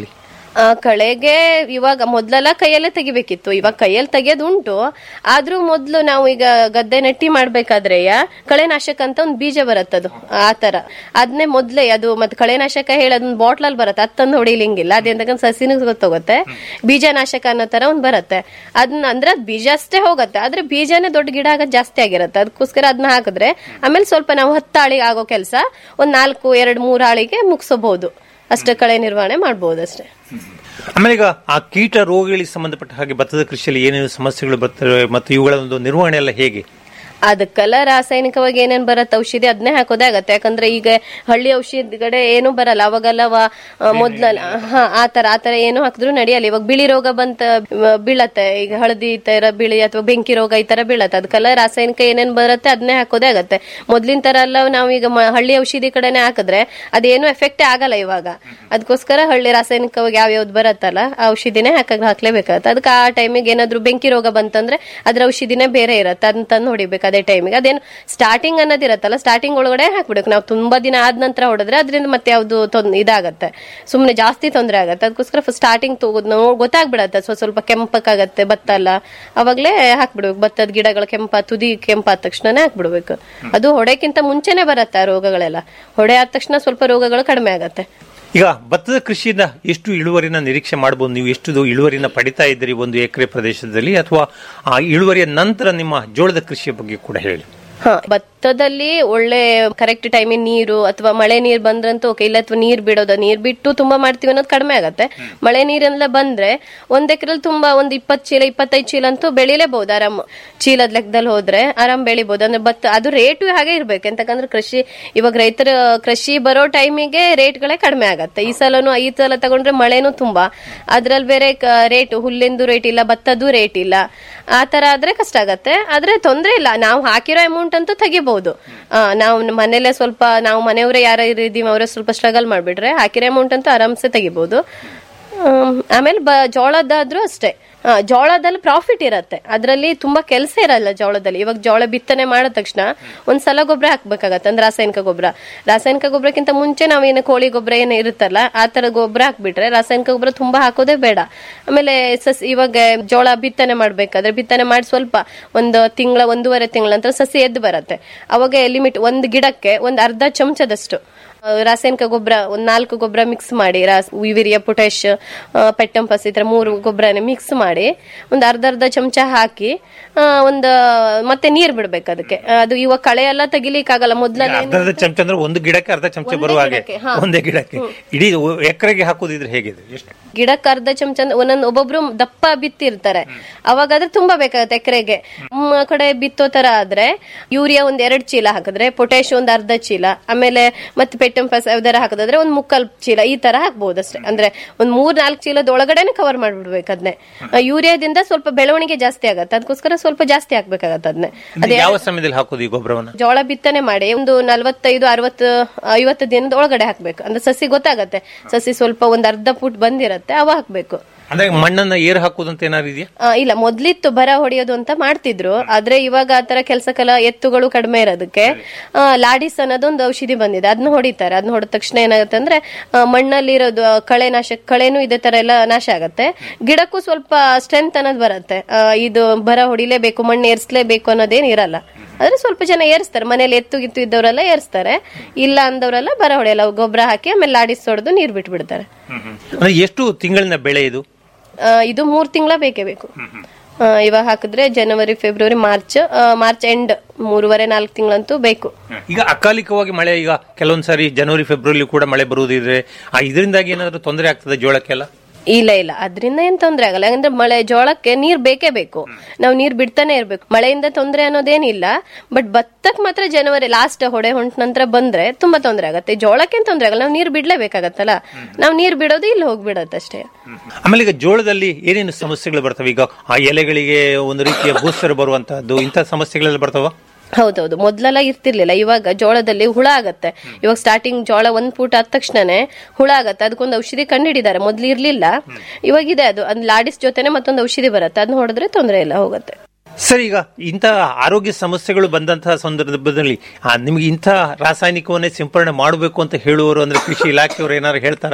ಆ, ಕಳೆಗೆ ಇವಾಗ ಮೊದ್ಲೆಲ್ಲ ಕೈಯಲ್ಲೇ ತೆಗಿಬೇಕಿತ್ತು ಇವಾಗ ಕೈಯಲ್ಲಿ ತೆಗೆಯೋದು ಉಂಟು ಆದ್ರೂ ಮೊದ್ಲು ನಾವು ಈಗ ಗದ್ದೆ ನೆಟ್ಟಿ ಮಾಡ್ಬೇಕಾದ್ರೆ ಕಳೆನಾಶಕ ಅಂತ ಒಂದು ಬೀಜ ಬರುತ್ತದು ಆ ತರ ಅದನ್ನೇ ಮೊದ್ಲೇ ಅದು ಮತ್ತೆ ಕಳೆನಾಶಕ ಹೇಳಿ ಅದೊಂದು ಬಾಟ್ಲಲ್ಲಿ ಬರುತ್ತೆ ಅದು ತಂದು ಹೊಡಿಲಿಂಗಿಲ್ಲ ಅದೇಂತ ಸಸಿನ ಗೊತ್ತಾಗುತ್ತೆ ಬೀಜನಾಶಕ ಅನ್ನೋ ತರ ಒಂದ್ ಬರುತ್ತೆ ಅದನ್ನ ಅಂದ್ರೆ ಅದ್ ಬೀಜ ಅಷ್ಟೇ ಹೋಗುತ್ತೆ ಆದ್ರೆ ಬೀಜನೇ ದೊಡ್ಡ ಗಿಡ ಆಗೋದು ಜಾಸ್ತಿ ಆಗಿರುತ್ತೆ ಅದಕ್ಕೋಸ್ಕರ ಅದನ್ನ ಹಾಕಿದ್ರೆ ಆಮೇಲೆ ಸ್ವಲ್ಪ ನಾವು ಹತ್ತು ಆಳಿಗೆ ಆಗೋ ಕೆಲಸ ಒಂದ್ ನಾಲ್ಕು ಎರಡು ಮೂರು ಆಳಿಗೆ ಮುಗಿಸಬಹುದು ಅಷ್ಟೇ ಕಳೆ ನಿರ್ವಹಣೆ ಮಾಡ್ಬೋದು ಅಷ್ಟೇ ಆಮೇಲೆ ಈಗ ಆ ಕೀಟ ರೋಗಗಳಿಗೆ ಸಂಬಂಧಪಟ್ಟ ಹಾಗೆ ಭತ್ತದ ಕೃಷಿಯಲ್ಲಿ ಏನೇನು ಸಮಸ್ಯೆಗಳು ಬರ್ತವೆ ಮತ್ತು ಇವುಗಳ ಒಂದು ನಿರ್ವಹಣೆ ಎಲ್ಲ ಹೇಗೆ ಅದಕ್ಕೆಲ್ಲ ರಾಸಾಯನಿಕವಾಗಿ ಏನೇನ್ ಬರತ್ತೆ ಔಷಧಿ ಅದನ್ನೇ ಹಾಕೋದೇ ಆಗತ್ತೆ ಯಾಕಂದ್ರೆ ಈಗ ಹಳ್ಳಿ ಔಷಧಿ ಕಡೆ ಏನು ಬರಲ್ಲ ಅವಾಗೆಲ್ಲ ವ- ಆ, ಮೊದ್ಲೆಲ್ಲ ಹಾ ಆತರ ಆತರ ಏನು ಹಾಕಿದ್ರು ನಡೆಯಲ್ಲ ಇವಾಗ ಬಿಳಿ ರೋಗ ಬಂತ ಆ, ಬೀಳತ್ತೆ ಈಗ ಹಳದಿ ಈ ತರ ಬಿಳಿ ಅಥವಾ ಬೆಂಕಿ ರೋಗ ಈ ತರ ಬೀಳತ್ತೆ ಅದಕ್ಕೆಲ್ಲ ರಾಸಾಯನಿಕ ಏನೇನ್ ಬರುತ್ತೆ ಅದನ್ನೇ ಹಾಕೋದೇ ಆಗತ್ತೆ ಮೊದ್ಲಿನ ತರ ಎಲ್ಲ ನಾವೀಗ ಮ- ಹಳ್ಳಿ ಔಷಧಿ ಕಡೆನೆ ಹಾಕಿದ್ರೆ ಅದೇನು ಎಫೆಕ್ಟೇ ಆಗಲ್ಲ ಇವಾಗ ಅದಕ್ಕೋಸ್ಕರ ಹಳ್ಳಿ ರಾಸಾಯನಿಕವಾಗಿ ಯಾವ್ಯಾವ್ದು ಬರತ್ತಲ್ಲ ಆ ಔಷಧಿನೇ ಹಾಕಕ್ ಹಾಕ್ಲೇಬೇಕಾಗತ್ತೆ ಅದಕ್ಕೆ ಆ ಟೈಮಿಗೆ ಏನಾದ್ರು ಬೆಂಕಿ ರೋಗ ಬಂತಂದ್ರೆ ಅದ್ರ ಔಷಧಿನೇ ಬೇರೆ ಇರತ್ತೆ ಅದನ್ನ ತಂದು ಹೊಡಿಬೇಕು ಅದೇ ಟೈಮಿಗೆ ಅದೇನು ಸ್ಟಾರ್ಟಿಂಗ್ ಅನ್ನೋದಿರತ್ತಲ್ಲ ಸ್ಟಾರ್ಟಿಂಗ್ ಒಳಗಡೆ ಹಾಕ್ಬಿಡ್ಬೇಕು ನಾವು ತುಂಬಾ ದಿನ ಆದ ನಂತರ ಹೊಡೆದ್ರೆ ಅದರಿಂದ ಮತ್ತೆ ಯಾವ್ದು ತೊಂದ್- ಇದಾಗತ್ತೆ ಸುಮ್ನೆ ಜಾಸ್ತಿ ತೊಂದರೆ ಆಗತ್ತೆ ಅದಕ್ಕೋಸ್ಕರ ಸ್ಟಾರ್ಟಿಂಗ್ ಗೊತ್ತಾಗ್ಬಿಡತ್ತೆ ಸ್ವಲ್ಪ ಸ್ವಲ್ಪ ಕೆಂಪಕ್ಕಾಗತ್ತೆ ಭತ್ತ ಎಲ್ಲ ಅವಾಗ್ಲೇ ಹಾಕ್ಬಿಡ್ಬೇಕು ಭತ್ತದ ಗಿಡಗಳು ಕೆಂಪ ತುದಿ ಕೆಂಪಾದ ತಕ್ಷಣನೇ ಹಾಕ್ಬಿಡ್ಬೇಕು ಅದು ಹೊಡೆಕ್ಕಿಂತ ಮುಂಚೆನೆ ಬರತ್ತೆ ಆ ರೋಗಗಳೆಲ್ಲ ಹೊಡೆ ಆದ ತಕ್ಷಣ ಸ್ವಲ್ಪ ರೋಗಗಳು ಕಡಿಮೆ ಆಗತ್ತೆ ಈಗ ಭತ್ತದ ಕೃಷಿಯಿಂದ ಎಷ್ಟು ಇಳುವರಿನ ನಿರೀಕ್ಷೆ ಮಾಡಬಹುದು ನೀವು ಎಷ್ಟು ಇಳುವರಿನ ಪಡಿತಾ ಇದ್ದೀರಿ ಒಂದು ಎಕರೆ ಪ್ರದೇಶದಲ್ಲಿ ಅಥವಾ ಆ ಇಳುವರಿಯ ನಂತರ ನಿಮ್ಮ ಜೋಳದ ಕೃಷಿಯ ಬಗ್ಗೆ ಕೂಡ ಹೇಳಿ ಹಾ ಭತ್ತದಲ್ಲಿ ಒಳ್ಳೆ ಕರೆಕ್ಟ್ ಟೈಮಿಗೆ ನೀರು ಅಥವಾ ಮಳೆ ನೀರು ಬಂದ್ರಂತೂ ಓಕೆ ಇಲ್ಲ ಅಥವಾ ನೀರ್ ಬಿಡೋದು ನೀರ್ ಬಿಟ್ಟು ತುಂಬಾ ಮಾಡ್ತೀವಿ ಅನ್ನೋದು ಕಡಿಮೆ ಆಗತ್ತೆ ಮಳೆ ನೀರೆಲ್ಲ ಬಂದ್ರೆ ಒಂದ್ ಎಕರೆಲ್ಲಿ ತುಂಬಾ ಒಂದ್ ಇಪ್ಪತ್ ಚೀಲ ಇಪ್ಪತ್ತೈದು ಚೀಲ ಅಂತೂ ಬೆಳಿಲೇಬಹುದು ಆರಾಮ್ ಚೀಲದ ಲೆಕ್ಕದಲ್ಲಿ ಹೋದ್ರೆ ಆರಾಮ್ ಬೆಳಿಬಹುದು ಅಂದ್ರೆ ಭತ್ತ ಅದು ರೇಟು ಹಾಗೆ ಇರ್ಬೇಕು ಎಂತಕಂದ್ರೆ ಕೃಷಿ ಇವಾಗ ರೈತರ ಕೃಷಿ ಬರೋ ಟೈಮಿಗೆ ರೇಟ್ಗಳೇ ಕಡಿಮೆ ಆಗತ್ತೆ ಈ ಸಲನು ಈ ಸಲ ತಗೊಂಡ್ರೆ ಮಳೆನೂ ತುಂಬಾ ಅದ್ರಲ್ಲಿ ಬೇರೆ ರೇಟ್ ಹುಲ್ಲಿಂದು ರೇಟ್ ಇಲ್ಲ ಭತ್ತದ್ದು ರೇಟ್ ಇಲ್ಲ ಆ ತರ ಆದ್ರೆ ಕಷ್ಟ ಆಗತ್ತೆ ಆದ್ರೆ ತೊಂದ್ರೆ ಇಲ್ಲ ನಾವು ಹಾಕಿರೋ ಅಮೌಂಟ್ ಅಂತೂ ತೆಗಿಬಹುದು ನಾವು ಮನೇಲೆ ಸ್ವಲ್ಪ ನಾವು ಮನೆಯವರೇ ಯಾರು ಇದೀವಿ ಅವರೇ ಸ್ವಲ್ಪ ಸ್ಟ್ರಗಲ್ ಮಾಡ್ಬಿಟ್ರೆ ಹಾಕಿರೋ ಅಮೌಂಟ್ ಅಂತೂ ಆರಾಮ್ಸೆ ತೆಗಿಬಹುದು ಆಮ್, ಆಮೇಲೆ ಬ ಜೋಳದಾದ್ರೂ ಅಷ್ಟೇ ಆ, ಜೋಳದಲ್ಲಿ ಪ್ರಾಫಿಟ್ ಇರತ್ತೆ ಅದರಲ್ಲಿ ತುಂಬಾ ಕೆಲಸ ಇರಲ್ಲ ಜೋಳದಲ್ಲಿ ಇವಾಗ ಜೋಳ ಬಿತ್ತನೆ ಮಾಡಿದ ತಕ್ಷಣ ಒಂದ್ ಸಲ ಗೊಬ್ಬರ ಹಾಕ್ಬೇಕಾಗತ್ತೆ ಅಂದ್ರೆ ರಾಸಾಯನಿಕ ಗೊಬ್ಬರ ರಾಸಾಯನಿಕ ಗೊಬ್ಬರಕ್ಕಿಂತ ಮುಂಚೆ ನಾವೇನು ಕೋಳಿ ಗೊಬ್ಬರ ಏನು ಇರುತ್ತಲ್ಲ ಆ ತರ ಗೊಬ್ಬರ ಹಾಕ್ಬಿಟ್ರೆ ರಾಸಾಯನಿಕ ಗೊಬ್ಬರ ತುಂಬಾ ಹಾಕೋದೇ ಬೇಡ ಆಮೇಲೆ ಸಸಿ ಇವಾಗ ಜೋಳ ಬಿತ್ತನೆ ಮಾಡ್ಬೇಕಾದ್ರೆ ಬಿತ್ತನೆ ಮಾಡಿ ಸ್ವಲ್ಪ ಒಂದು ತಿಂಗಳ ಒಂದೂವರೆ ತಿಂಗಳ ನಂತರ ಸಸಿ ಎದ್ದು ಬರತ್ತೆ ಅವಾಗ ಲಿಮಿಟ್ ಒಂದು ಗಿಡಕ್ಕೆ ಒಂದು ಅರ್ಧ ಚಮಚದಷ್ಟು ಆ, ರಾಸಾಯನಿಕ ಗೊಬ್ಬರ ಒಂದ್ ನಾಲ್ಕು ಗೊಬ್ಬರ ಮಿಕ್ಸ್ ಮಾಡಿ ರಾಸ್ ಯೂರಿಯಾ ಪೊಟ್ಯಾಶ್ ಪೆಟ್ಟಂಪಸ್ ಈ ತರ ಮೂರು ಗೊಬ್ಬರನೇ ಮಿಕ್ಸ್ ಮಾಡಿ ಒಂದು ಅರ್ಧ ಅರ್ಧ ಚಮಚ ಹಾಕಿ ಆ, ಒಂದು ಮತ್ತೆ ನೀರ್ ಬಿಡ್ಬೇಕು ಅದಕ್ಕೆ ಅದು ಇವಾಗ ಕಳೆ ಎಲ್ಲ ತೆಗಿಲಿಕ್ಕಾಗಲ್ಲ ಮೊದ್ಲನೇ ಅರ್ಧ ಅರ್ಧ ಚಮಚ ಅಂದ್ರೆ ಒಂದು ಗಿಡಕ್ಕೆ ಅರ್ಧ ಚಮಚ ಬರುವ ಹಾಗೆ ಗಿಡಕ್ಕೆ, ಹಾ. ಒಂದೇ ಗಿಡಕ್ಕೆ ಇಡೀ ಎಕರೆಗೆ ಹಾಕೋದಿದ್ರೆ ಹೇಗಿದೆ ಎಷ್ಟು ಗಿಡಕ್ಕೆ ಅರ್ಧ ಚಮಚ ಅಂದ್ರೆ ಒಂದೊಂದು ಒಬ್ಬೊಬ್ರು ದಪ್ಪ ಬಿತ್ತಿರ್ತಾರೆ ಅವಾಗಾದ್ರೆ ತುಂಬಾ ಬೇಕಾಗುತ್ತೆ ಎಕರೆಗೆ ನಮ್ಮ ಕಡೆ ಬಿತ್ತೋ ತರ ಆದ್ರೆ ಯೂರಿಯಾ ಒಂದ್ ಎರಡ್ ಚೀಲ ಹಾಕಿದ್ರೆ ಪೊಟ್ಯಾಶ್ ಒಂದ್ ಅರ್ಧ ಚೀಲ ಆಮೇಲೆ ಮತ್ತೆ ಪೆಟ್ಟಂಪಸ್ ಯಾವ್ದಾರ ಹಾಕೋದಾದ್ರೆ ಒಂದ್ ಮುಕ್ಕಲ್ ಚೀಲ ಈ ತರ ಹಾಕ್ಬಹುದು ಅಷ್ಟೇ ಅಂದ್ರೆ ಒಂದ್ ಮೂರ್ ನಾಲ್ಕು ಚೀಲದ ಒಳಗಡೆನೆ ಕವರ್ ಮಾಡ್ಬಿಡ್ಬೇಕು ಅದನ್ನೇ ಯೂರಿಯಾದಿಂದ ಸ್ವಲ್ಪ ಬೆಳವಣಿಗೆ ಜಾಸ್ತಿ ಆಗತ್ತೆ ಅದಕ್ಕೋಸ್ಕರ ಸ್ವಲ್ಪ ಜಾಸ್ತಿ ಹಾಕ್ಬೇಕಾಗತ್ತೆ ಅದನ್ನೇ ಅಂದ್ರೆ ಯಾವ ಸಮಯದಲ್ಲಿ ಹಾಕೋದು ಈ ಗೊಬ್ಬರವನ್ನ ಜೋಳ ಬಿತ್ತನೆ ಮಾಡಿ ಒಂದು ನಲವತ್ತೈದು ಅರವತ್ತು ಐವತ್ತು ದಿನದ ಒಳಗಡೆ ಹಾಕ್ಬೇಕು ಅಂದ್ರೆ ಸಸಿ ಗೊತ್ತಾಗತ್ತೆ ಸಸಿ ಸ್ವಲ್ಪ ಒಂದ್ ಅರ್ಧ ಫುಟ್ ಬಂದಿರತ್ತೆ ಅವ ಹಾಕ್ಬೇಕು ಅಂದ್ರೆ ಮಣ್ಣನ್ನ ಏರ್ ಹಾಕೋದು ಅಂತ ಏನಾದ್ರು ಇದೆಯಾ ಆ, ಇಲ್ಲ ಮೊದ್ಲಿತ್ತು ಬರ ಹೊಡೆಯೋದು ಅಂತ ಮಾಡ್ತಿದ್ರು ಆದ್ರೆ ಇವಾಗ ಆತರ ಕೆಲ್ಸಕ್ಕೆಲ್ಲ ಎತ್ತುಗಳು ಕಡಿಮೆ ಇರೋದಕ್ಕೆ ಆ, ಲಾಡಿಸ್ ಅನ್ನೋದೊಂದು ಔಷಧಿ ಬಂದಿದೆ ಅದನ್ನ ಹೊಡಿತಾರೆ ಅದನ್ನ ಹೊಡೆದ ತಕ್ಷಣ ಏನಾಗುತ್ತೆ ಅಂದ್ರೆ ಆ, ಮಣ್ಣಲ್ಲಿರೋದು ಆ, ಕಳೆ ನಾಶ ಕಳೆನೂ ಇದೇ ತರ ಎಲ್ಲ ನಾಶ ಆಗತ್ತೆ ಗಿಡಕ್ಕೂ ಸ್ವಲ್ಪ ಸ್ಟ್ರೆಂತ್ ಅನ್ನೋದು ಬರುತ್ತೆ ಆ, ಇದು ಬರ ಹೊಡಿಲೇಬೇಕು ಮಣ್ಣು ಏರ್ಸ್ಲೇಬೇಕು ಅನ್ನೋದೇನ್ ಇರಲ್ಲ ಆದ್ರೆ ಸ್ವಲ್ಪ ಜನ ಏರಿಸ್ತಾರೆ ಮನೇಲಿ ಎತ್ತು ಗಿತ್ತು ಇದ್ದವರೆಲ್ಲ ಏರಿಸ್ತಾರೆ ಇಲ್ಲ ಅಂದವರೆಲ್ಲ ಬರ ಹೊಡೆಯಲ್ಲ ಗೊಬ್ಬರ ಹಾಕಿ ಆಮೇಲೆ ಲಾಡಿಸ್ ಹೊಡೆದು ನೀರ್ ಬಿಟ್ಬಿಡ್ತಾರೆ ಅಂದ್ರೆ ಎಷ್ಟು ತಿಂಗಳಿನ ಬೆಳೆ ಇದು ಆ, ಇದು ಮೂರ್ ತಿಂಗಳ ಬೇಕೇ ಬೇಕು ಆ, ಇವಾಗ ಹಾಕಿದ್ರೆ ಜನವರಿ ಫೆಬ್ರವರಿ ಮಾರ್ಚ್ ಆ, ಮಾರ್ಚ್ ಎಂಡ್ ಮೂರುವರೆ ನಾಲ್ಕು ತಿಂಗಳಂತೂ ಬೇಕು ಈಗ ಅಕಾಲಿಕವಾಗಿ ಮಳೆ ಈಗ ಕೆಲವೊಂದ್ ಸಾರಿ ಜನವರಿ ಫೆಬ್ರವರಿ ಕೂಡ ಮಳೆ ಬರುವುದಿದ್ರೆ ಆ ಇದರಿಂದಾಗಿ ಏನಾದ್ರು ತೊಂದರೆ ಆಗ್ತದೆ ಜೋಳಕ್ಕೆಲ್ಲ ಇಲ್ಲ ಇಲ್ಲ ಅದರಿಂದ ಏನ್ ತೊಂದ್ರೆ ಆಗಲ್ಲ ಯಾಕಂದ್ರೆ ಮಳೆ ಜೋಳಕ್ಕೆ ನೀರ್ ಬೇಕೇ ಬೇಕು ನಾವು ನೀರ್ ಬಿಡ್ತಾನೆ ಇರ್ಬೇಕು ಮಳೆಯಿಂದ ತೊಂದ್ರೆ ಅನ್ನೋದೇನಿಲ್ಲ ಬಟ್ ಭತ್ತಕ್ ಮಾತ್ರ ಜನವರಿ ಲಾಸ್ಟ್ ಹೊಡೆ ಹೊಂಟ ನಂತರ ಬಂದ್ರೆ ತುಂಬಾ ತೊಂದರೆ ಆಗತ್ತೆ ಜೋಳಕ್ಕೇನ್ ತೊಂದ್ರೆ ಆಗಲ್ಲ ನಾವು ನೀರ್ ಬಿಡ್ಲೇಬೇಕಾಗತ್ತಲ್ಲ ನಾವು ನೀರ್ ಬಿಡೋದು ಇಲ್ಲಿ ಹೋಗ್ಬಿಡತ್ತಷ್ಟೇ ಆಮೇಲೆ ಈಗ ಜೋಳದಲ್ಲಿ ಏನೇನು ಸಮಸ್ಯೆಗಳು ಬರ್ತವೆ ಈಗ ಆ ಎಲೆಗಳಿಗೆ ಒಂದು ರೀತಿಯ ಬೂಸ್ಟರ್ ಬರುವಂತಹದ್ದು ಇಂಥ ಸಮಸ್ಯೆಗಳೆಲ್ಲ ಬರ್ತಾವ ಹೌದೌದು ಮೊದ್ಲೆಲ್ಲ ಇರ್ತಿರ್ಲಿಲ್ಲ ಇವಾಗ ಜೋಳದಲ್ಲಿ ಹುಳ ಆಗತ್ತೆ ಇವಾಗ ಸ್ಟಾರ್ಟಿಂಗ್ ಜೋಳ ಒಂದ್ ಫೂಟ್ ಆದ ತಕ್ಷಣನೇ ಹುಳ ಆಗತ್ತೆ ಅದಕ್ಕೊಂದು ಔಷಧಿ ಕಂಡಿಡಿದ್ದಾರೆ ಮೊದ್ಲು ಇರ್ಲಿಲ್ಲ ಇವಾಗ ಇದೆ ಅದು ಅದ್ ಲಾಡಿಸ್ ಜೊತೆನೆ ಮತ್ತೊಂದು ಔಷಧಿ ಬರುತ್ತೆ ಅದನ್ನ ಹೊಡೆದ್ರೆ ತೊಂದರೆ ಇಲ್ಲ ಹೋಗುತ್ತೆ ಸರಿ ಈಗ ಇಂತಹ ಆರೋಗ್ಯ ಸಮಸ್ಯೆಗಳು ಬಂದಂತಹ ಸಂದರ್ಭದಲ್ಲಿ ಆ, ನಿಮ್ಗೆ ಇಂಥ ರಾಸಾಯನಿಕವನ್ನೇ ಸಿಂಪರಣೆ ಮಾಡಬೇಕು ಅಂತ ಹೇಳುವವರು ಅಂದ್ರೆ ಕೃಷಿ ಇಲಾಖೆಯವರು ಏನಾದ್ರು ಹೇಳ್ತಾರಾ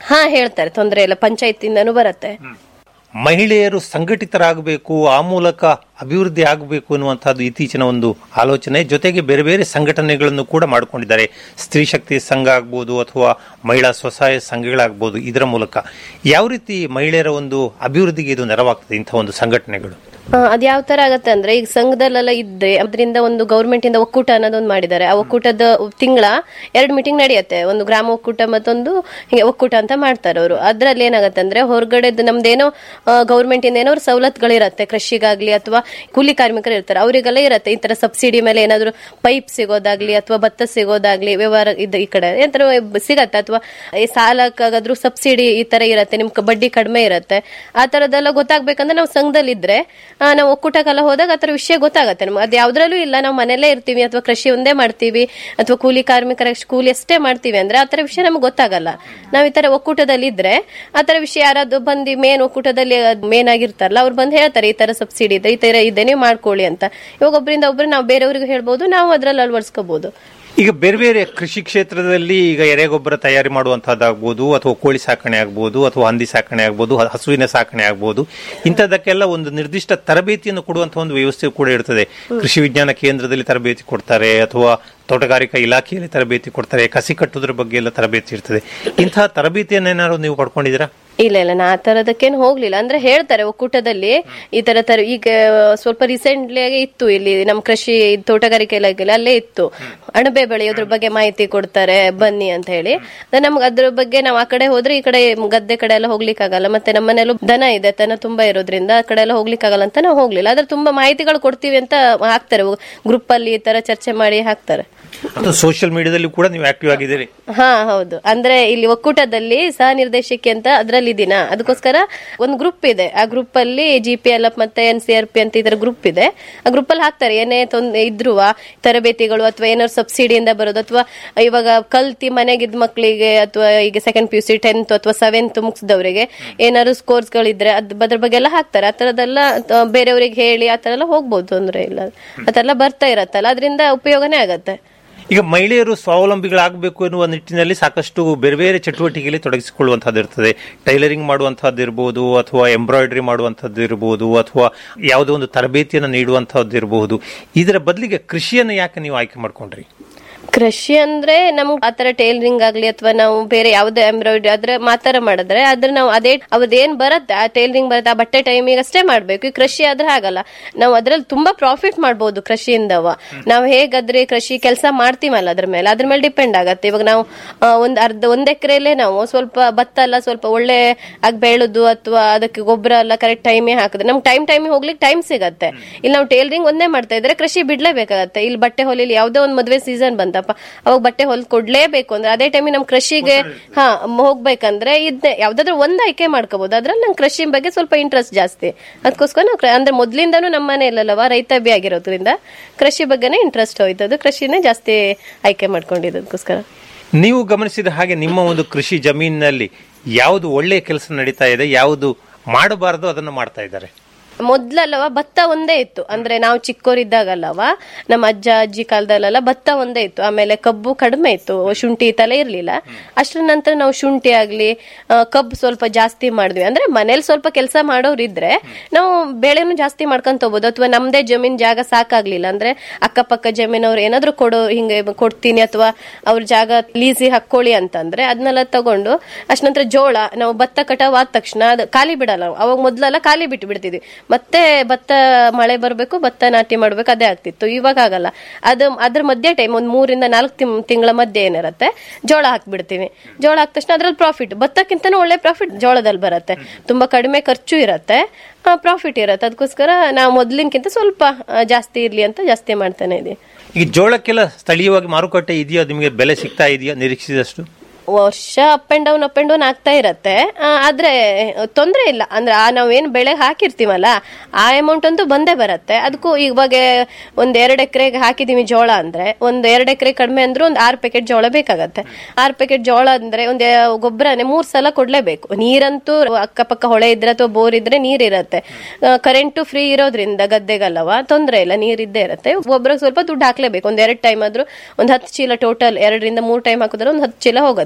ಹಾ ಹೇಳ್ತಾರೆ ತೊಂದರೆ ಇಲ್ಲ ಪಂಚಾಯತಿಂದನೂ ಬರುತ್ತೆ ಮಹಿಳೆಯರು ಸಂಘಟಿತರಾಗಬೇಕು ಆ ಮೂಲಕ ಅಭಿವೃದ್ಧಿ ಆಗಬೇಕು ಅನ್ನುವಂಥದ್ದು ಇತ್ತೀಚಿನ ಒಂದು ಆಲೋಚನೆ ಜೊತೆಗೆ ಬೇರೆ ಬೇರೆ ಸಂಘಟನೆಗಳನ್ನು ಕೂಡ ಮಾಡಿಕೊಂಡಿದ್ದಾರೆ ಸ್ತ್ರೀ ಶಕ್ತಿ ಸಂಘ ಆಗ್ಬೋದು ಅಥವಾ ಮಹಿಳಾ ಸ್ವಸಹಾಯ ಸಂಘಗಳಾಗ್ಬೋದು ಇದರ ಮೂಲಕ ಯಾವ ರೀತಿ ಮಹಿಳೆಯರ ಒಂದು ಅಭಿವೃದ್ಧಿಗೆ ಇದು ನೆರವಾಗ್ತದೆ ಇಂಥ ಒಂದು ಸಂಘಟನೆಗಳು ಆ, ಅದ್ ಯಾವ ತರ ಆಗತ್ತೆ ಅಂದ್ರೆ ಈಗ ಸಂಘದಲ್ಲೆಲ್ಲ ಇದ್ರೆ ಅದರಿಂದ ಒಂದು ಗೌರ್ಮೆಂಟ್ ಇಂದ ಒಕ್ಕೂಟ ಅನ್ನೋದೊಂದು ಮಾಡಿದ್ದಾರೆ ಆ ಒಕ್ಕೂಟದ ತಿಂಗಳ ಎರಡು ಮೀಟಿಂಗ್ ನಡೆಯುತ್ತೆ ಒಂದು ಗ್ರಾಮ ಒಕ್ಕೂಟ ಮತ್ತೊಂದು ಹಿಂಗೆ ಒಕ್ಕೂಟ ಅಂತ ಮಾಡ್ತಾರೆ ಅವರು ಅದ್ರಲ್ಲಿ ಏನಾಗತ್ತೆ ಅಂದ್ರೆ ಹೊರಗಡೆ ನಮ್ದೇನೋ ಗೌರ್ಮೆಂಟ್ ಇಂದ ಏನೋ ಸವಲತ್ತುಗಳಿರತ್ತೆ ಕೃಷಿಗಾಗ್ಲಿ ಅಥವಾ ಕೂಲಿ ಕಾರ್ಮಿಕರು ಇರ್ತಾರೆ ಅವರಿಗೆಲ್ಲ ಇರತ್ತೆ ಈ ತರ ಸಬ್ಸಿಡಿ ಮೇಲೆ ಏನಾದ್ರು ಪೈಪ್ ಸಿಗೋದಾಗ್ಲಿ ಅಥವಾ ಭತ್ತ ಸಿಗೋದಾಗ್ಲಿ ವ್ಯವಹಾರ ಇದು ಈ ಕಡೆ ಏನಾದ್ರು ಸಿಗತ್ತೆ ಅಥವಾ ಈ ಸಾಲಕ್ಕಾಗಾದ್ರೂ ಸಬ್ಸಿಡಿ ಈ ತರ ಇರತ್ತೆ ನಿಮ್ ಕ- ಬಡ್ಡಿ ಕಡಿಮೆ ಇರತ್ತೆ ಆ ತರದೆಲ್ಲ ಗೊತ್ತಾಗ್ಬೇಕಂದ್ರೆ ನಾವು ಸಂಘದಲ್ಲಿ ಇದ್ರೆ ಆ, ನಾವು ಒಕ್ಕೂಟಕ್ಕೆಲ್ಲ ಹೋದಾಗ ಆ ತರ ವಿಷಯ ಗೊತ್ತಾಗತ್ತೆ ನಮ್ಗೆ ಅದು ಯಾವ್ದ್ರಲ್ಲೂ ಇಲ್ಲ ನಾವು ಮನೆಯಲ್ಲೇ ಇರ್ತೀವಿ ಅಥವಾ ಕೃಷಿ ಒಂದೇ ಮಾಡ್ತೀವಿ ಅಥವಾ ಕೂಲಿ ಕಾರ್ಮಿಕರ ಕೂಲಿ ಅಷ್ಟೇ ಮಾಡ್ತೀವಿ ಅಂದ್ರೆ ಆ ತರ ವಿಷಯ ನಮ್ಗೆ ಗೊತ್ತಾಗಲ್ಲ ನಾವ್ ಈ ತರ ಒಕ್ಕೂಟದಲ್ಲಿ ಇದ್ರೆ ಆ ತರ ವಿಷಯ ಯಾರಾದ್ರು ಬಂದು ಮೇನ್ ಒಕ್ಕೂಟದಲ್ಲಿ ಮೇನ್ ಆಗಿರ್ತಾರಲ್ಲ ಅವ್ರು ಬಂದು ಹೇಳ್ತಾರೆ ಈ ತರ ಸಬ್ಸಿಡಿ ಇದೆ ಈ ತರ ಇದೆ ನೀವು ಮಾಡ್ಕೊಳ್ಳಿ ಅಂತ ಇವಾಗ ಒಬ್ಬರಿಂದ ಒಬ್ರು ನಾವು ಬೇರೆಯವ್ರಿಗೆ ಹೇಳ್ಬೋದು ನಾವು ಅದ್ರಲ್ಲಿ ಅಳವಡಿಸ್ಕೋಬಹುದು ಈಗ ಬೇರೆ ಬೇರೆ ಕೃಷಿ ಕ್ಷೇತ್ರದಲ್ಲಿ ಈಗ ಎರೆಗೊಬ್ಬರ ತಯಾರಿ ಮಾಡುವಂತಹದ್ದಾಗ್ಬೋದು ಅಥವಾ ಕೋಳಿ ಸಾಕಣೆ ಆಗ್ಬೋದು ಅಥವಾ ಹಂದಿ ಸಾಕಣೆ ಆಗ್ಬೋದು ಹ- ಹಸುವಿನ ಸಾಕಣೆ ಆಗ್ಬೋದು ಇಂಥದಕ್ಕೆಲ್ಲ ಒಂದು ನಿರ್ದಿಷ್ಟ ತರಬೇತಿಯನ್ನು ಕೊಡುವಂತಹ ಒಂದು ವ್ಯವಸ್ಥೆ ಕೂಡ ಇರ್ತದೆ ಕೃಷಿ ವಿಜ್ಞಾನ ಕೇಂದ್ರದಲ್ಲಿ ತರಬೇತಿ ಕೊಡ್ತಾರೆ ಅಥವಾ ತೋಟಗಾರಿಕಾ ಇಲಾಖೆಯಲ್ಲಿ ತರಬೇತಿ ಕೊಡ್ತಾರೆ ಕಸಿ ಕಟ್ಟುವುದರ ಬಗ್ಗೆ ಎಲ್ಲ ತರಬೇತಿ ಇರ್ತದೆ ಇಂತಹ ತರಬೇತಿಯನ್ನೇನಾದ್ರು ನೀವು ಪಡ್ಕೊಂಡಿದ್ದೀರಾ ಇಲ್ಲ ಇಲ್ಲ ನಾ ಆ ತರದಕ್ಕೇನು ಹೋಗ್ಲಿಲ್ಲ ಅಂದ್ರೆ ಹೇಳ್ತಾರೆ ಒಕ್ಕೂಟದಲ್ಲಿ ಈ ತರ ತರ ಈಗ ಸ್ವಲ್ಪ ರೀಸೆಂಟ್ಲಿ ಇತ್ತು ಇಲ್ಲಿ ನಮ್ ಕೃಷಿ ತೋಟಗಾರಿಕೆ ಇಲಾಖೆಯಲ್ಲಿ ಅಲ್ಲೇ ಇತ್ತು ಅಣಬೆ ಬೆಳೆಯೋದ್ರ ಬಗ್ಗೆ ಮಾಹಿತಿ ಕೊಡ್ತಾರೆ ಬನ್ನಿ ಅಂತ ಹೇಳಿ ಅದೇ ನಮ್ಗೆ ಅದ್ರ ಬಗ್ಗೆ ನಾವು ಆ ಕಡೆ ಹೋದ್ರೆ ಈ ಕಡೆ ಗದ್ದೆ ಕಡೆ ಎಲ್ಲ ಹೋಗ್ಲಿಕ್ಕಾಗಲ್ಲ ಮತ್ತೆ ನಮ್ಮ ಮನೇಲೂ ದನ ಇದೆ ದನ ತುಂಬಾ ಇರೋದ್ರಿಂದ ಆ ಕಡೆ ಎಲ್ಲ ಹೋಗ್ಲಿಕ್ಕಾಗಲ್ಲ ಅಂತ ನಾವು ಹೋಗ್ಲಿಲ್ಲ ಆದ್ರೆ ತುಂಬಾ ಮಾಹಿತಿಗಳು ಕೊಡ್ತೀವಿ ಅಂತ ಹಾಕ್ತಾರೆ ಗ್ರೂಪ್ ಅಲ್ಲಿ ಈ ತರ ಚರ್ಚೆ ಮಾಡಿ ಹಾಕ್ತಾರೆ ಅಥವಾ ಸೋಷಿಯಲ್ ಮೀಡಿಯಾದಲ್ಲಿ ಕೂಡ ನೀವು ಆಕ್ಟಿವ್ ಆಗಿದ್ದೀರಿ ಹಾ ಹೌದು ಅಂದ್ರೆ ಇಲ್ಲಿ ಒಕ್ಕೂಟದಲ್ಲಿ ಸಹ ನಿರ್ದೇಶಕಿ ಅಂತ ಅದ್ರಲ್ಲಿ ಇದೀನ ಅದಕ್ಕೋಸ್ಕರ ಒಂದು ಗ್ರೂಪ್ ಇದೆ ಆ ಗ್ರೂಪ್ ಅಲ್ಲಿ ಜಿ ಪಿ ಎಲ್ ಎಫ್ ಮತ್ತೆ ಎನ್ ಸಿ ಆರ್ ಪಿ ಅಂತ ಇದರ ಗ್ರೂಪ್ ಇದೆ ಆ ಗ್ರೂಪ್ ಅಲ್ಲಿ ಹಾಕ್ತಾರೆ ಏನೇ ತೊಂದ್ರೆ ಇದ್ರು ತರಬೇತಿಗಳು ಅಥವಾ ಏನಾದ್ರು ಸಬ್ಸಿಡಿಯಿಂದ ಬರೋದು ಅಥವಾ ಇವಾಗ ಕಲ್ತಿ ಮನೆಗಿದ್ದ ಮಕ್ಕಳಿಗೆ ಅಥವಾ ಈಗ second P U C tenth ಅಥವಾ ಸೆವೆಂತ್ ಮುಗಿಸಿದವರಿಗೆ ಏನಾದ್ರು ಸ್ಕೋರ್ಸ್ ಗಳಿದ್ರೆ ಅದ್ ಅದ್ರ ಬಗ್ಗೆ ಎಲ್ಲ ಹಾಕ್ತಾರೆ ಆ ತರದೆಲ್ಲ ತ- ಬೇರೆಯವರಿಗೆ ಹೇಳಿ ಆ ತರ ಎಲ್ಲ ಹೋಗ್ಬೋದು ತೊಂದ್ರೆ ಇಲ್ಲ ಆ ತರ ಎಲ್ಲ ಬರ್ತಾ ಇರತ್ತಲ್ಲ ಅದರಿಂದ ಉಪಯೋಗನೇ ಆಗತ್ತೆ ಈಗ ಮಹಿಳೆಯರು ಸ್ವಾವಲಂಬಿಗಳಾಗಬೇಕು ಎನ್ನುವ ನಿಟ್ಟಿನಲ್ಲಿ ಸಾಕಷ್ಟು ಬೇರೆ ಬೇರೆ ಚಟುವಟಿಕೆಯಲ್ಲಿ ತೊಡಗಿಸಿಕೊಳ್ಳುವಂತಹದ್ದು ಇರ್ತದೆ ಟೈಲರಿಂಗ್ ಮಾಡುವಂತಹದ್ದು ಇರಬಹುದು ಅಥವಾ ಎಂಬ್ರಾಯ್ಡರಿ ಮಾಡುವಂತಹದ್ದು ಇರಬಹುದು ಅಥವಾ ಯಾವುದೋ ಒಂದು ತರಬೇತಿಯನ್ನು ನೀಡುವಂತಹದ್ದು ಇರಬಹುದು ಇದರ ಬದಲಿಗೆ ಕೃಷಿಯನ್ನು ಯಾಕೆ ನೀವು ಆಯ್ಕೆ ಮಾಡ್ಕೊಂಡ್ರಿ ಕೃಷಿ ಅಂದ್ರೆ ನಮ್ಗೆ ಆತರ ಟೈಲರಿಂಗ್ ಆಗ್ಲಿ ಅಥವಾ ನಾವು ಬೇರೆ ಯಾವ್ದೇ ಎಂಬ್ರಾಯ್ಡ್ರಿ ಅದ್ರ ಮಾತರ ಮಾಡಿದ್ರೆ ಅದ್ರ ನಾವು ಅದೇ ಅವದೇನ್ ಬರುತ್ತೆ ಆ ಟೈಲರಿಂಗ್ ಬರುತ್ತೆ ಆ ಬಟ್ಟೆ ಟೈಮಿಗೆ ಅಷ್ಟೇ ಮಾಡ್ಬೇಕು ಈ ಕೃಷಿ ಆದ್ರೆ ಹಾಗಲ್ಲ ನಾವು ಅದ್ರಲ್ಲಿ ತುಂಬಾ ಪ್ರಾಫಿಟ್ ಮಾಡ್ಬೋದು ಕೃಷಿಯಿಂದವ ನಾವು ಹೇಗಾದ್ರೆ ಕೃಷಿ ಕೆಲಸ ಮಾಡ್ತೀವಲ್ಲ ಅದ್ರ ಮೇಲೆ ಅದ್ರ ಮೇಲೆ ಡಿಪೆಂಡ್ ಆಗತ್ತೆ ಇವಾಗ ನಾವು ಆ, ಒಂದ್ ಅರ್ಧ ಒಂದ್ ಎಕರೆಲೆ ನಾವು ಸ್ವಲ್ಪ ಭತ್ತ ಎಲ್ಲ ಸ್ವಲ್ಪ ಒಳ್ಳೆ ಆಗಿ ಬೆಳೆದು ಅಥವಾ ಅದಕ್ಕೆ ಗೊಬ್ಬರ ಎಲ್ಲ ಕರೆಕ್ಟ್ ಟೈಮೇ ಹಾಕಿದ್ರೆ ನಮ್ಗೆ ಟೈಮ್ ಟೈಮಿಗೆ ಹೋಗ್ಲಿಕ್ಕೆ ಟೈಮ್ ಸಿಗತ್ತೆ ಇಲ್ಲಿ ನಾವು ಟೈಲರಿಂಗ್ ಒಂದೇ ಮಾಡ್ತಾ ಇದ್ರೆ ಕೃಷಿ ಬಿಡ್ಲೇಬೇಕಾಗತ್ತೆ ಇಲ್ಲಿ ಬಟ್ಟೆ ಹೊಲಿಲಿ ಯಾವ್ದೋ ಒಂದು ಮದ್ವೆ ಸೀಸನ್ ಬಂತಪ್ಪ ಅವಾಗ ಬಟ್ಟೆ ಹೊಲ್ ಕೊಡ್ಲೇಬೇಕು ಅಂದ್ರೆ ಅದೇ ಟೈಮಿಗೆ ನಮ್ ಕೃಷಿಗೆ ಹಾ ಮ್- ಹೋಗ್ಬೇಕಂದ್ರೆ ಇದ್ನೇ ಯಾವ್ದಾದ್ರು ಒಂದ್ ಆಯ್ಕೆ ಮಾಡ್ಕೋಬಹುದು ಅದ್ರಲ್ಲಿ ನಂಗೆ ಕೃಷಿ ಬಗ್ಗೆ ಸ್ವಲ್ಪ ಇಂಟ್ರೆಸ್ಟ್ ಜಾಸ್ತಿ ಅದಕ್ಕೋಸ್ಕರ ನಾವು ಕ್ರ- ಅಂದ್ರೆ ಮೊದ್ಲಿಂದಾನು ನಮ್ಮ ಮನೆಯಲ್ಲವ ರೈತಾಭಿ ಆಗಿರೋದ್ರಿಂದ ಕೃಷಿ ಬಗ್ಗೆನೇ ಇಂಟ್ರೆಸ್ಟ್ ಹೋಯ್ತದು ಕೃಷಿನೇ ಜಾಸ್ತಿ ಆಯ್ಕೆ ಮಾಡ್ಕೊಂಡಿದ್ದಕ್ಕೋಸ್ಕರ ನೀವು ಗಮನಿಸಿದ ಹಾಗೆ ನಿಮ್ಮ ಒಂದು ಕೃಷಿ ಜಮೀನಿನಲ್ಲಿ ಯಾವುದು ಒಳ್ಳೆಯ ಕೆಲಸ ನಡೀತಾ ಇದೆ ಯಾವುದು ಮಾಡಬಾರದು ಅದನ್ನು ಮಾಡ್ತಾ ಇದ್ದಾರೆ ಮೊದ್ಲಲ್ಲವ ಭತ್ತ ಒಂದೇ ಇತ್ತು ಅಂದ್ರೆ ನಾವು ಚಿಕ್ಕೋರಿದ್ದಾಗಲ್ಲವ ನಮ್ಮ ಅಜ್ಜ ಅಜ್ಜಿ ಕಾಲದಲ್ಲೆಲ್ಲ ಭತ್ತ ಒಂದೇ ಇತ್ತು ಆಮೇಲೆ ಕಬ್ಬು ಕಡಿಮೆ ಇತ್ತು ಶುಂಠಿ ಈ ತರ ಇರ್ಲಿಲ್ಲ ಅಷ್ಟರ ನಂತರ ನಾವು ಶುಂಠಿ ಆಗ್ಲಿ ಆ, ಕಬ್ಬು ಸ್ವಲ್ಪ ಜಾಸ್ತಿ ಮಾಡಿದ್ವಿ ಅಂದ್ರೆ ಮನೇಲಿ ಸ್ವಲ್ಪ ಕೆಲಸ ಮಾಡೋರು ಇದ್ರೆ ನಾವು ಬೆಳೆನು ಜಾಸ್ತಿ ಮಾಡ್ಕೊಂತ ಹೋಗ್ಬೋದು ಅಥವಾ ನಮ್ದೇ ಜಮೀನ್ ಜಾಗ ಸಾಕಾಗ್ಲಿಲ್ಲ ಅಂದ್ರೆ ಅಕ್ಕಪಕ್ಕ ಜಮೀನವ್ರು ಏನಾದ್ರು ಕೊಡೋ ಹಿಂಗೆ ಕೊಡ್ತೀನಿ ಅಥವಾ ಅವ್ರ ಜಾಗ ಲೀಸಿ ಹಾಕೊಳ್ಳಿ ಅಂತಂದ್ರೆ ಅದನ್ನೆಲ್ಲ ತಗೊಂಡು ಅಷ್ಟ ನಂತರ ಜೋಳ ನಾವು ಭತ್ತ ಕಟಾವ್ ಆದ ತಕ್ಷಣ ಅದು ಖಾಲಿ ಬಿಡಲ್ಲ ನಾವು. ಅವಾಗ ಮೊದ್ಲೆಲ್ಲ ಖಾಲಿ ಬಿಟ್ಟು ಬಿಡ್ತಿದ್ವಿ ಮತ್ತೆ ಭತ್ತ ಮಳೆ ಬರ್ಬೇಕು ಭತ್ತ ನಾಟಿ ಮಾಡ್ಬೇಕು ಅದೇ ಆಗ್ತಿತ್ತು ಇವಾಗ ಆಗಲ್ಲ ಅದು ಅದ್ರ ಮಧ್ಯೆ ಟೈಮ್ ಒಂದ್ ಮೂರಿಂದ ನಾಲ್ಕು ತಿಂಗಳ ಮಧ್ಯೆ ಏನಿರತ್ತೆ ಜೋಳ ಹಾಕ್ಬಿಡ್ತೀವಿ ಜೋಳ ಹಾಕಿದ ತಕ್ಷಣ ಅದ್ರಲ್ಲಿ ಪ್ರಾಫಿಟ್ ಭತ್ತಕ್ಕಿಂತನೂ ಒಳ್ಳೆ ಪ್ರಾಫಿಟ್ ಜೋಳದಲ್ಲಿ ಬರುತ್ತೆ ತುಂಬಾ ಕಡಿಮೆ ಖರ್ಚು ಇರತ್ತೆ ಪ್ರಾಫಿಟ್ ಇರತ್ತೆ ಅದಕ್ಕೋಸ್ಕರ ನಾವು ಮೊದ್ಲಿನ್ಕಿಂತ ಸ್ವಲ್ಪ ಆ, ಜಾಸ್ತಿ ಇರ್ಲಿ ಅಂತ ಜಾಸ್ತಿ ಮಾಡ್ತಾನೆ ಇದೀವಿ ಈ ಜೋಳಕ್ಕೆಲ್ಲ ಸ್ಥಳೀಯವಾಗಿ ಮಾರುಕಟ್ಟೆ ಇದೆಯಾ ನಿಮಗೆ ಬೆಲೆ ಸಿಗ್ತಾ ಇದೆಯಾ ನಿರೀಕ್ಷಿಸಿದಷ್ಟು ವರ್ಷ up and down up and down ಆಗ್ತಾ ಇರತ್ತೆ ಆ, ಆದ್ರೆ ತೊಂದ್ರೆ ಇಲ್ಲ ಅಂದ್ರೆ ಆ ನಾವೇನ್ ಬೆಳೆ ಹಾಕಿರ್ತೀವಲ್ಲ ಆ ಅಮೌಂಟ್ ಅಂತೂ ಬಂದೇ ಬರತ್ತೆ ಅದಕ್ಕೂ ಇವಾಗ ಒಂದ್ ಎರಡ್ ಎಕರೆಗೆ ಹಾಕಿದೀವಿ ಜೋಳ ಅಂದ್ರೆ ಒಂದ್ ಎರಡ್ ಎಕರೆ ಕಡಿಮೆ ಅಂದ್ರೆ ಒಂದ್ ಆರ್ ಪ್ಯಾಕೆಟ್ ಜೋಳ ಬೇಕಾಗತ್ತೆ ಆರ್ ಪ್ಯಾಕೆಟ್ ಜೋಳ ಅಂದ್ರೆ ಒಂದ್ ಗೊಬ್ಬರನೆ ಮೂರ್ ಸಲ ಕೊಡ್ಲೇಬೇಕು ನೀರಂತೂ ಅಕ್ಕಪಕ್ಕ ಹೊಳೆ ಇದ್ರೆ ಅಥವಾ ಬೋರ್ ಇದ್ರೆ ನೀರ್ ಇರತ್ತೆ ಕರೆಂಟು ಫ್ರೀ ಇರೋದ್ರಿಂದ ಗದ್ದೆಗಲ್ಲವ ತೊಂದ್ರೆ ಇಲ್ಲ ನೀರ್ ಇದ್ದೇ ಇರತ್ತೆ ಒಬ್ರಿಗೆ ಸ್ವಲ್ಪ ದುಡ್ಡು ಹಾಕ್ಲೇಬೇಕು ಒಂದ್ ಎರಡ್ ಟೈಮ್ ಆದ್ರೂ ಒಂದ್ ಹತ್ತು ಚೀಲ ಟೋಟಲ್ ಎರಡರಿಂದ ಮೂರ್ ಟೈಮ್ ಹಾಕಿದ್ರೆ ಒಂದ್ ಹತ್ತು ಚೀಲ ಹೋಗುತ್ತೆ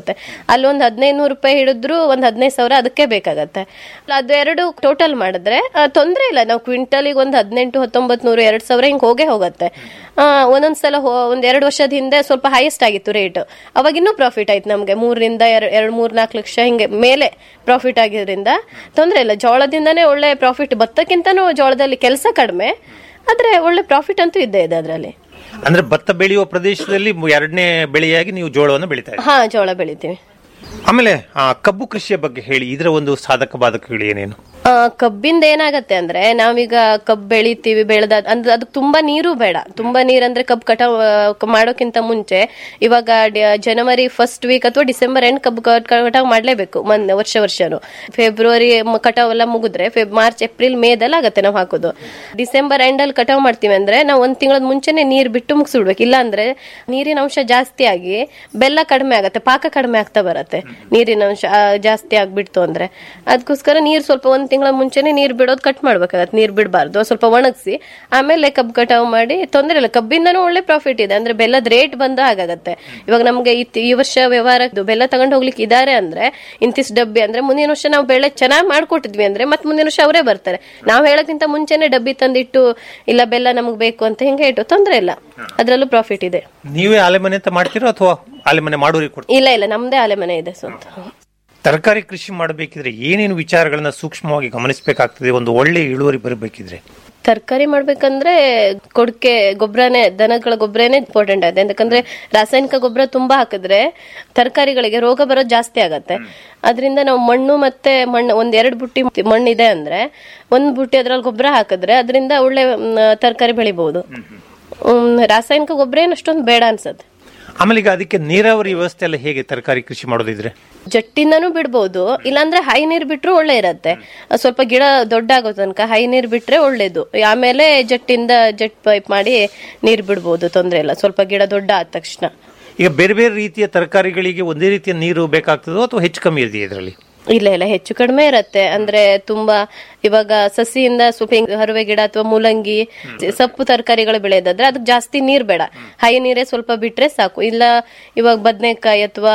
ಹೋಗುತ್ತೆ ಅಲ್ಲಿ ಒಂದು ಹದಿನೈದು ನೂರು ರೂಪಾಯಿ ಹಿಡಿದ್ರು ಒಂದ್ ಹದಿನೈದು ಸಾವಿರ ಅದಕ್ಕೆ ಬೇಕಾಗತ್ತೆ ಅದು ಎರಡು ಟೋಟಲ್ ಮಾಡಿದ್ರೆ ಆ, ತೊಂದ್ರೆ ಇಲ್ಲ ನಾವು ಕ್ವಿಂಟಲಿಗೆ ಒಂದು ಹದಿನೆಂಟು ಹತ್ತೊಂಬತ್ ನೂರು ಎರಡ್ ಸಾವಿರ ಹಿಂಗ್ ಹೋಗೇ ಹೋಗುತ್ತೆ ಆ, ಒಂದೊಂದ್ಸಲ ಹೋ- ಒಂದ್ ಎರಡು ವರ್ಷದ ಹಿಂದೆ ಸ್ವಲ್ಪ ಹೈಯೆಸ್ಟ್ ಆಗಿತ್ತು ರೇಟ್ ಅವಾಗ ಇನ್ನೂ ಪ್ರಾಫಿಟ್ ಆಯ್ತು ನಮ್ಗೆ ಮೂರರಿಂದ ಎರಡು ಮೂರ್ ನಾಲ್ಕು ಲಕ್ಷ ಹಿಂಗೆ ಮೇಲೆ ಪ್ರಾಫಿಟ್ ಆಗಿದ್ರಿಂದ ತೊಂದ್ರೆ ಇಲ್ಲ ಜೋಳದಿಂದಾನೇ ಒಳ್ಳೆ ಪ್ರಾಫಿಟ್ ಭತ್ತಕ್ಕಿಂತನೂ ಜೋಳದಲ್ಲಿ ಕೆಲಸ ಕಡಿಮೆ ಆದ್ರೆ ಒಳ್ಳೆ ಪ್ರಾಫಿಟ್ ಅಂತೂ ಇದ್ದೇ ಇದೆ ಅದರಲ್ಲಿ ಅಂದ್ರೆ ಭತ್ತ ಬೆಳೆಯುವ ಪ್ರದೇಶದಲ್ಲಿ ಎರಡನೇ ಬೆಳೆಯಾಗಿ ನೀವು ಜೋಳವನ್ನು ಬೆಳೀತಾ ಇದ್ದೀರಿ ಹಾ ಜೋಳ ಬೆಳಿತೀವಿ ಆಮೇಲೆ ಆ ಕಬ್ಬು ಕೃಷಿಯ ಬಗ್ಗೆ ಹೇಳಿ ಇದರ ಒಂದು ಸಾಧಕ ಬಾಧಕಗಳು ಏನೇನು ಆ, ಕಬ್ಬಿಂದ ಏನಾಗತ್ತೆ ಅಂದ್ರೆ ನಾವೀಗ ಕಬ್ಬು ಬೆಳಿತೀವಿ ಬೆಳೆದ ಅಂದ್ರೆ ಅದಕ್ಕೆ ತುಂಬಾ ನೀರು ಬೇಡ ತುಂಬಾ ನೀರಂದ್ರೆ ಕಬ್ಬು ಕಟಾವ್ ಆ, ಮಾಡೋಕ್ಕಿಂತ ಮುಂಚೆ ಇವಾಗ ಡ- ಜನವರಿ ಫಸ್ಟ್ ವೀಕ್ ಅಥವಾ ಡಿಸೆಂಬರ್ ಎಂಡ್ ಕಬ್ಬು ಕ- ಕಟಾವ್ ಮಾಡ್ಲೇಬೇಕು ಮನ್ ವರ್ಷ ವರ್ಷನು ಫೆಬ್ರವರಿ ಮ- ಕಟಾವ್ ಎಲ್ಲ ಮುಗಿದ್ರೆ ಫೆಬ್ ಮಾರ್ಚ್ ಏಪ್ರಿಲ್ ಮೇದಲ್ಲಿ ಆಗತ್ತೆ ನಾವು ಹಾಕೋದು ಡಿಸೆಂಬರ್ ಎಂಡ್ ಅಲ್ಲಿ ಕಟಾವ್ ಮಾಡ್ತೀವಿ ಅಂದ್ರೆ ನಾವು ಒಂದ್ ತಿಂಗಳ ಮುಂಚೆನೆ ನೀರ್ ಬಿಟ್ಟು ಮುಗಿಸ್ಬಿಡ್ಬೇಕು ಇಲ್ಲ ಅಂದ್ರೆ ನೀರಿನ ಅಂಶ ಜಾಸ್ತಿ ಆಗಿ ಬೆಲ್ಲ ಕಡಿಮೆ ಆಗತ್ತೆ ಪಾಕ ಕಡಿಮೆ ಆಗ್ತಾ ಬರತ್ತೆ ನೀರಿನ ಅಂಶ ಆ, ಜಾಸ್ತಿ ಆಗ್ಬಿಡ್ತು ಅಂದ್ರೆ ಅದಕ್ಕೋಸ್ಕರ ನೀರ್ ಸ್ವಲ್ಪ ಒಂದ್ ತಿಂಗಳ ಮುಂಚೆನೆ ನೀರ್ ಬಿಡೋದು ಕಟ್ ಮಾಡ್ಬೇಕಾಗತ್ತೆ ನೀರ್ ಬಿಡಬಾರ್ದು ಸ್ವಲ್ಪ ಒಣಗಿಸಿ ಆಮೇಲೆ ಕಬ್ಬು ಕಟಾವ್ ಮಾಡಿ ತೊಂದರೆ ಇಲ್ಲ ಕಬ್ಬಿಂದನೂ ಒಳ್ಳೆ ಪ್ರಾಫಿಟ್ ಇದೆ ಅಂದ್ರೆ ಬೆಲ್ಲದ ರೇಟ್ ಬಂದ ಹಾಗಾಗತ್ತೆ ಇವಾಗ ನಮ್ಗೆ ಈ ತಿ- ಈ ವರ್ಷ ವ್ಯವಹಾರದ್ದು ಬೆಲ್ಲ ತಗೊಂಡು ಹೋಗ್ಲಿಕ್ಕೆ ಇದಾರೆ ಅಂದ್ರೆ ಇಂತಿಸ್ ಡಬ್ಬಿ ಅಂದ್ರೆ ಮುಂದಿನ ವರ್ಷ ನಾವು ಬೆಳೆ ಚೆನ್ನಾಗಿ ಮಾಡ್ಕೊಟ್ಟಿದ್ವಿ ಅಂದ್ರೆ ಮತ್ತೆ ಮುಂದಿನ ವರ್ಷ ಅವರೇ ಬರ್ತಾರೆ ನಾವು ಹೇಳೋಕ್ಕಿಂತ ಮುಂಚೆನೆ ಡಬ್ಬಿ ತಂದಿಟ್ಟು ಇಲ್ಲ ಬೆಲ್ಲ ನಮ್ಗೆ ಬೇಕು ಅಂತ ಹಿಂಗೆ ಇಟ್ಟು ತೊಂದರೆ ಇಲ್ಲ ಅದ್ರಲ್ಲೂ ಪ್ರಾಫಿಟ್ ಇದೆ ನೀವೇ ಆಲೆಮನೆ ಅಂತ ಮಾಡ್ತೀರಾ ಅಥವಾ ಆಲೆಮನೆ ಮಾಡೋರಿಗೆ ಕೊಡ್ತೀರಾ ಇಲ್ಲ ಇಲ್ಲ ನಮ್ದೇ ಆಲೆ ಮನೆ ಇದೆ ಸ್ವಂತ ತರಕಾರಿ ಕೃಷಿ ಮಾಡಬೇಕಿದ್ರೆ ಏನೇನು ವಿಚಾರಗಳನ್ನ ಸೂಕ್ಷ್ಮವಾಗಿ ಗಮನಿಸಬೇಕಾಗ್ತದೆ ಒಂದು ಒಳ್ಳೆ ಇಳುವರಿ ಬರಬೇಕಿದ್ರೆ ತರಕಾರಿ ಮಾಡ್ಬೇಕಂದ್ರೆ ಕೊಡ್ಕೆ ಗೊಬ್ಬರನೇ ದನಗಳ ಗೊಬ್ಬರನೇ ಇಂಪಾರ್ಟೆಂಟ್ ಆಗಿದೆ ಯಾಕಂದ್ರೆ ರಾಸಾಯನಿಕ ಗೊಬ್ಬರ ತುಂಬಾ ಹಾಕಿದ್ರೆ ತರಕಾರಿಗಳಿಗೆ ರೋಗ ಬರೋದು ಜಾಸ್ತಿ ಆಗತ್ತೆ ಅದರಿಂದ ನಾವು ಮಣ್ಣು ಮತ್ತೆ ಮಣ್ಣು ಒಂದ್ ಎರಡು ಬುಟ್ಟಿ ಮಣ್ಣು ಇದೆ ಅಂದ್ರೆ ಒಂದ್ ಬುಟ್ಟಿ ಅದ್ರಲ್ಲಿ ಗೊಬ್ಬರ ಹಾಕಿದ್ರೆ ಅದರಿಂದ ಒಳ್ಳೆ ತರಕಾರಿ ಬೆಳಿಬಹುದು ಹ್ಮ್, ರಾಸಾಯನಿಕ ಗೊಬ್ಬರ ಏನು ಅಷ್ಟೊಂದು ಬೇಡ ಅನ್ಸತ್ತೆ ಆಮೇಲೆ ಈಗ ಅದಕ್ಕೆ ನೀರಾವರಿ ವ್ಯವಸ್ಥೆ ಎಲ್ಲ ಹೇಗೆ ತರಕಾರಿ ಕೃಷಿ ಮಾಡೋದಿದ್ರೆ ಜಟ್ಟಿಂದನೂ ಬಿಡ್ಬೋದು ಇಲ್ಲಾಂದ್ರೆ ಹೈ ನೀರ್ ಬಿಟ್ರು ಒಳ್ಳೆ ಇರತ್ತೆ ಅಹ್ ಸ್ವಲ್ಪ ಗಿಡ ದೊಡ್ಡ ಆಗೋ ತನಕ ಹೈ ನೀರ್ ಬಿಟ್ರೆ ಒಳ್ಳೇದು ಆಮೇಲೆ ಜಟ್ಟಿಂದ ಜಟ್ ಪೈಪ್ ಮಾಡಿ ನೀರ್ ಬಿಡ್ಬೋದು ತೊಂದ್ರೆ ಇಲ್ಲ ಸ್ವಲ್ಪ ಗಿಡ ದೊಡ್ಡ ಆದ ತಕ್ಷಣ ಈಗ ಬೇರೆ ಬೇರೆ ರೀತಿಯ ತರಕಾರಿಗಳಿಗೆ ಒಂದೇ ರೀತಿಯ ನೀರು ಬೇಕಾಗ್ತದೋ ಅಥವಾ ಹೆಚ್ಚು ಕಮ್ಮಿ ಇದೆಯಾ ಇದರಲ್ಲಿ ಇಲ್ಲ ಇಲ್ಲ ಹೆಚ್ಚು ಕಡಿಮೆ ಇರತ್ತೆ ಅಂದ್ರೆ ತುಂಬಾ ಇವಾಗ ಸಸಿಯಿಂದ ಸ್ವಲ್ಪ ಹಿಂಗ್ ಹರುವೆ ಗಿಡ ಅಥವಾ ಮೂಲಂಗಿ ಸೊಪ್ಪು ತರಕಾರಿಗಳು ಬೆಳೆಯೋದಾದ್ರೆ ಅದಕ್ಕೆ ಜಾಸ್ತಿ ನೀರ್ ಬೇಡ ಹೈ ನೀರೇ ಸ್ವಲ್ಪ ಬಿಟ್ರೆ ಸಾಕು ಇಲ್ಲ ಇವಾಗ ಬದನೆಕಾಯಿ ಅಥವಾ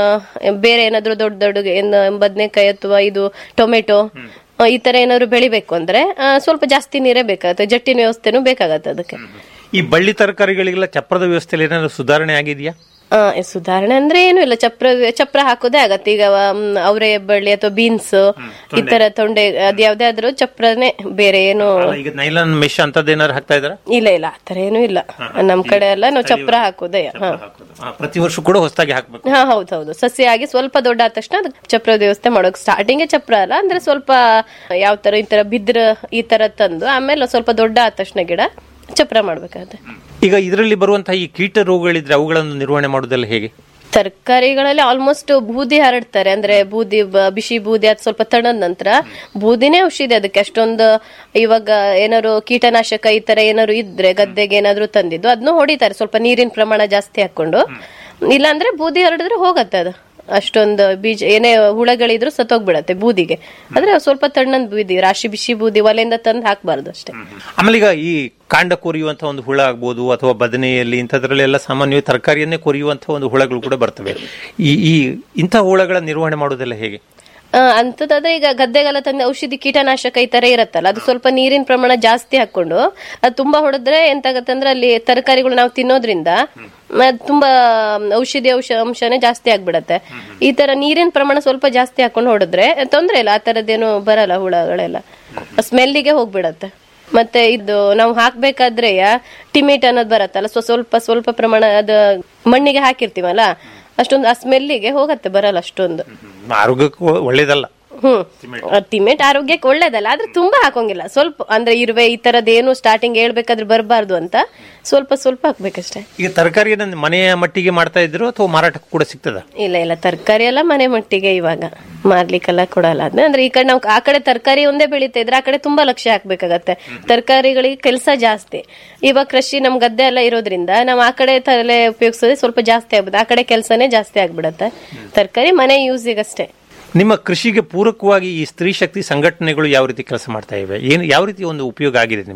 ಬೇರೆ ಏನಾದ್ರು ದೊಡ್ಡ ದೊಡ್ಡ ಏನು ಬದನೆಕಾಯಿ ಅಥವಾ ಇದು ಟೊಮೆಟೊ ಆ, ಈ ತರ ಏನಾದ್ರು ಬೆಳಿಬೇಕು ಅಂದ್ರೆ ಆ, ಸ್ವಲ್ಪ ಜಾಸ್ತಿ ನೀರೇ ಬೇಕಾಗತ್ತೆ ಜಟ್ಟಿನ ವ್ಯವಸ್ಥೆನೂ ಬೇಕಾಗತ್ತೆ ಅದಕ್ಕೆ ಈ ಬಳ್ಳಿ ತರಕಾರಿಗಳಿಗೆಲ್ಲ ಚಪ್ರದ ವ್ಯವಸ್ಥೆಯಲ್ಲಿ ಏನಾದ್ರು ಸುಧಾರಣೆ ಆಗಿದೆಯಾ ಆ, ಸುಧಾರಣೆ ಅಂದ್ರೆ ಏನು ಇಲ್ಲ ಚಪ್ರ ಚಪ್ರ ಹಾಕೋದೇ ಆಗತ್ತೆ ಈಗ ಮ್, ಅವರೆ ಬಳ್ಳಿ ಅಥವಾ ಬೀನ್ಸ್ ಈ ತರ ತೊಂಡೆ ಅದ್ ಯಾವ್ದೇ ಆದ್ರೂ ಚಪ್ರನೇ ಬೇರೆ ಏನು ಅಲ್ಲ, ಈಗ ನೈಲಾನ್ ಮೆಶ್ ಅಂತದ್ದೇನಾದ್ರು ಹಾಕ್ತಾ ಇದಾರ ಇಲ್ಲ ಇಲ್ಲ ಆತರ ಏನು ಇಲ್ಲ ನಮ್ ಕಡೆ ಎಲ್ಲ ನಾವು ಚಪ್ರ ಹಾಕೋದೇ ಹಾ ಪ್ರತಿ ವರ್ಷ ಕೂಡ ಹೊಸದಾಗಿ ಹಾಕ್ಬೇಕು ಹಾ ಹೌದು ಹೌದು ಸಸ್ಯಾಗಿ ಸ್ವಲ್ಪ ದೊಡ್ಡ ಆದ ತಕ್ಷಣ ಅದಕ್ಕೆ ಚಪ್ರ ವ್ಯವಸ್ಥೆ ಮಾಡೋಕೆ ಸ್ಟಾರ್ಟಿಂಗ್ ಚಪ್ರ ಅಲ್ಲ ಅಂದ್ರೆ ಸ್ವಲ್ಪ ಯಾವ ತರ ಈ ತರ ಬಿದ್ರ ಈ ತರ ತಂದು ಆಮೇಲೆ ಸ್ವಲ್ಪ ದೊಡ್ಡ ಆದ ತಕ್ಷಣ ಗಿಡ ಚಪ್ರ ಮಾಡ್ಬೇಕಾಗತ್ತೆ ಈಗ ಇದರಲ್ಲಿ ಬರುವಂತಹ ಈ ಕೀಟ ರೋಗಗಳಿದ್ರೆ ಅವುಗಳನ್ನು ನಿರ್ವಹಣೆ ಮಾಡೋದೆಲ್ಲ ಹೇಗೆ ತರಕಾರಿಗಳಲ್ಲಿ ಆಲ್ಮೋಸ್ಟ್ ಬೂದಿ ಹರಡ್ತಾರೆ ಅಂದ್ರೆ ಬೂದಿ ಬ- ಬಿಸಿ ಬೂದಿ ಅದು ಸ್ವಲ್ಪ ತಣ್ಣದ ನಂತರ ಬೂದಿನೇ ಔಷಧಿ ಅದಕ್ಕೆ ಅಷ್ಟೊಂದು ಇವಾಗ ಏನಾದ್ರು ಕೀಟನಾಶಕ ಈ ತರ ಏನಾದ್ರು ಇದ್ರೆ ಗದ್ದೆಗೆ ಏನಾದ್ರು ತಂದಿದ್ದು ಅದನ್ನು ಹೊಡಿತಾರೆ ಸ್ವಲ್ಪ ನೀರಿನ ಪ್ರಮಾಣ ಜಾಸ್ತಿ ಹಾಕೊಂಡು ಇಲ್ಲಾಂದ್ರೆ ಬೂದಿ ಹರಡಿದ್ರೆ ಹೋಗತ್ತೆ ಅದು ಅಷ್ಟೊಂದು ಬೀಜ ಏನೇ ಹುಳಗಳಿದ್ರು ಸತ್ತೋಗ್ಬಿಡತ್ತೆ ಬೂದಿಗೆ ಆದ್ರೆ ಸ್ವಲ್ಪ ತಣ್ಣನ್ ಬೂದಿ ರಾಶಿ ಬಿಸಿ ಬೂದಿ ಒಲೆಯಿಂದ ತಂದು ಹಾಕ್ಬಾರ್ದು ಅಷ್ಟೇ ಆಮೇಲೆ ಈಗ ಈ ಕಾಂಡ ಕೊರಿಯುವಂತ ಒಂದು ಹುಳ ಆಗ್ಬೋದು ಅಥವಾ ಬದನೆಯಲ್ಲಿ ಇಂಥದ್ರಲ್ಲೆಲ್ಲ ಸಾಮಾನ್ಯವಾಗಿ ತರಕಾರಿಯನ್ನೇ ಕೊರಿಯುವಂತಹ ಒಂದು ಹುಳಗಳು ಕೂಡ ಬರ್ತವೆ ಈ ಈ ಇಂಥ ಹುಳಗಳ ನಿರ್ವಹಣೆ ಮಾಡೋದೆಲ್ಲ ಹೇಗೆ ಆ, ಅಂಥದ್ದಾದ್ರೆ ಈಗ ಗದ್ದೆಗೆಲ್ಲ ತಂದ ಔಷಧಿ ಕೀಟನಾಶಕ ಈ ತರ ಇರತ್ತಲ್ಲ ಅದು ಸ್ವಲ್ಪ ನೀರಿನ ಪ್ರಮಾಣ ಜಾಸ್ತಿ ಹಾಕೊಂಡು ಅದು ತುಂಬಾ ಹೊಡೆದ್ರೆ ಎಂತಾಗತ್ತೆ ಅಂದ್ರೆ ಅಲ್ಲಿ ತರಕಾರಿಗಳು ನಾವು ತಿನ್ನೋದ್ರಿಂದ ಅದ್ ತುಂಬಾ ಔಷಧಿ ಅಂಶ ಅಂಶನೇ ಜಾಸ್ತಿ ಆಗ್ಬಿಡತ್ತೆ ಈ ತರ ನೀರಿನ ಪ್ರಮಾಣ ಸ್ವಲ್ಪ ಜಾಸ್ತಿ ಹಾಕೊಂಡು ಹೊಡೆದ್ರೆ ತೊಂದ್ರೆ ಇಲ್ಲ ಆ ತರದ್ದೇನು ಬರಲ್ಲ ಹುಳಗಳೆಲ್ಲ ಸ್ಮೆಲ್ಲಿಗೆ ಹೋಗ್ಬಿಡತ್ತೆ ಮತ್ತೆ ಇದು ನಾವು ಹಾಕ್ಬೇಕಾದ್ರೆ ಟಿಮಿಟ್ ಅನ್ನೋದು ಬರತ್ತಲ್ಲ ಸೊ ಸ್ವಲ್ಪ ಸ್ವಲ್ಪ ಪ್ರಮಾಣ ಅದು ಮಣ್ಣಿಗೆ ಹಾಕಿರ್ತೀವಲ್ಲ ಅಷ್ಟೊಂದು ಆ ಸ್ಮೆಲ್ಲಿಗೆ ಹೋಗತ್ತೆ ಬರಲ್ಲ ಅಷ್ಟೊಂದು ಆರೋಗ್ಯಕ್ಕೂ ಒಳ್ಳೇದಲ್ಲ ಹ್ಮ್ ಟಿಮೆಟ್ ಆರೋಗ್ಯಕ್ಕೆ ಒಳ್ಳೇದಲ್ಲ ಆದ್ರೆ ತುಂಬಾ ಹಾಕೋಂಗಿಲ್ಲ ಸ್ವಲ್ಪ ಅಂದ್ರೆ ಇರುವೆ ಈ ತರದ್ ಏನು ಸ್ಟಾರ್ಟಿಂಗ್ ಹೇಳ್ಬೇಕಾದ್ರೆ ಬರಬಾರ್ದು ಅಂತ ಸ್ವಲ್ಪ ಸ್ವಲ್ಪ ಹಾಕ್ಬೇಕಷ್ಟೇ ಈಗ ತರಕಾರಿಯನ್ನ ಮನೆಯ ಮಟ್ಟಿಗೆ ಮಾಡ್ತಾ ಇದ್ರು ಅಥವಾ ಮಾರಾಟಕ್ಕೆ ಕೂಡ ಸಿಗ್ತದ ಇಲ್ಲ ಇಲ್ಲ ತರಕಾರಿ ಎಲ್ಲ ಮನೆ ಮಟ್ಟಿಗೆ ಇವಾಗ ಮಾರ್ಲಿಕ್ಕೆಲ್ಲ ಕೊಡಲ್ಲ ಅದ್ನ ಅಂದ್ರೆ ಈ ಕಡೆ ನಾವು ಆ ಕಡೆ ತರಕಾರಿ ಒಂದೇ ಬೆಳೀತಾ ಇದ್ರೆ ಆ ಕಡೆ ತುಂಬಾ ಲಕ್ಷ್ಯ ಹಾಕ್ಬೇಕಾಗತ್ತೆ ತರಕಾರಿಗಳಿಗೆ ಕೆಲಸ ಜಾಸ್ತಿ ಇವಾಗ ಕೃಷಿ ನಮ್ ಗದ್ದೆ ಎಲ್ಲ ಇರೋದ್ರಿಂದ ನಾವು ಆ ಕಡೆ ತಲೆ ಉಪಯೋಗಿಸೋದೇ ಸ್ವಲ್ಪ ಜಾಸ್ತಿ ಆಗ್ಬೋದು ಆ ಕಡೆ ಕೆಲಸನೇ ಜಾಸ್ತಿ ಆಗ್ಬಿಡತ್ತೆ ತರಕಾರಿ ಮನೆ ಯೂಸಿಗಷ್ಟೇ ನಿಮ್ಮ ಕೃಷಿಗೆ ಪೂರಕವಾಗಿ ಈ ಸ್ತ್ರೀ ಶಕ್ತಿ ಸಂಘಟನೆಗಳು ಯಾವ ರೀತಿ ಕೆಲಸ ಮಾಡ್ತಾ ಇವೆ ಏನು ಯಾವ ರೀತಿ ಒಂದು ಉಪಯೋಗ ಆಗಿದೆ ನಿಮಗೆ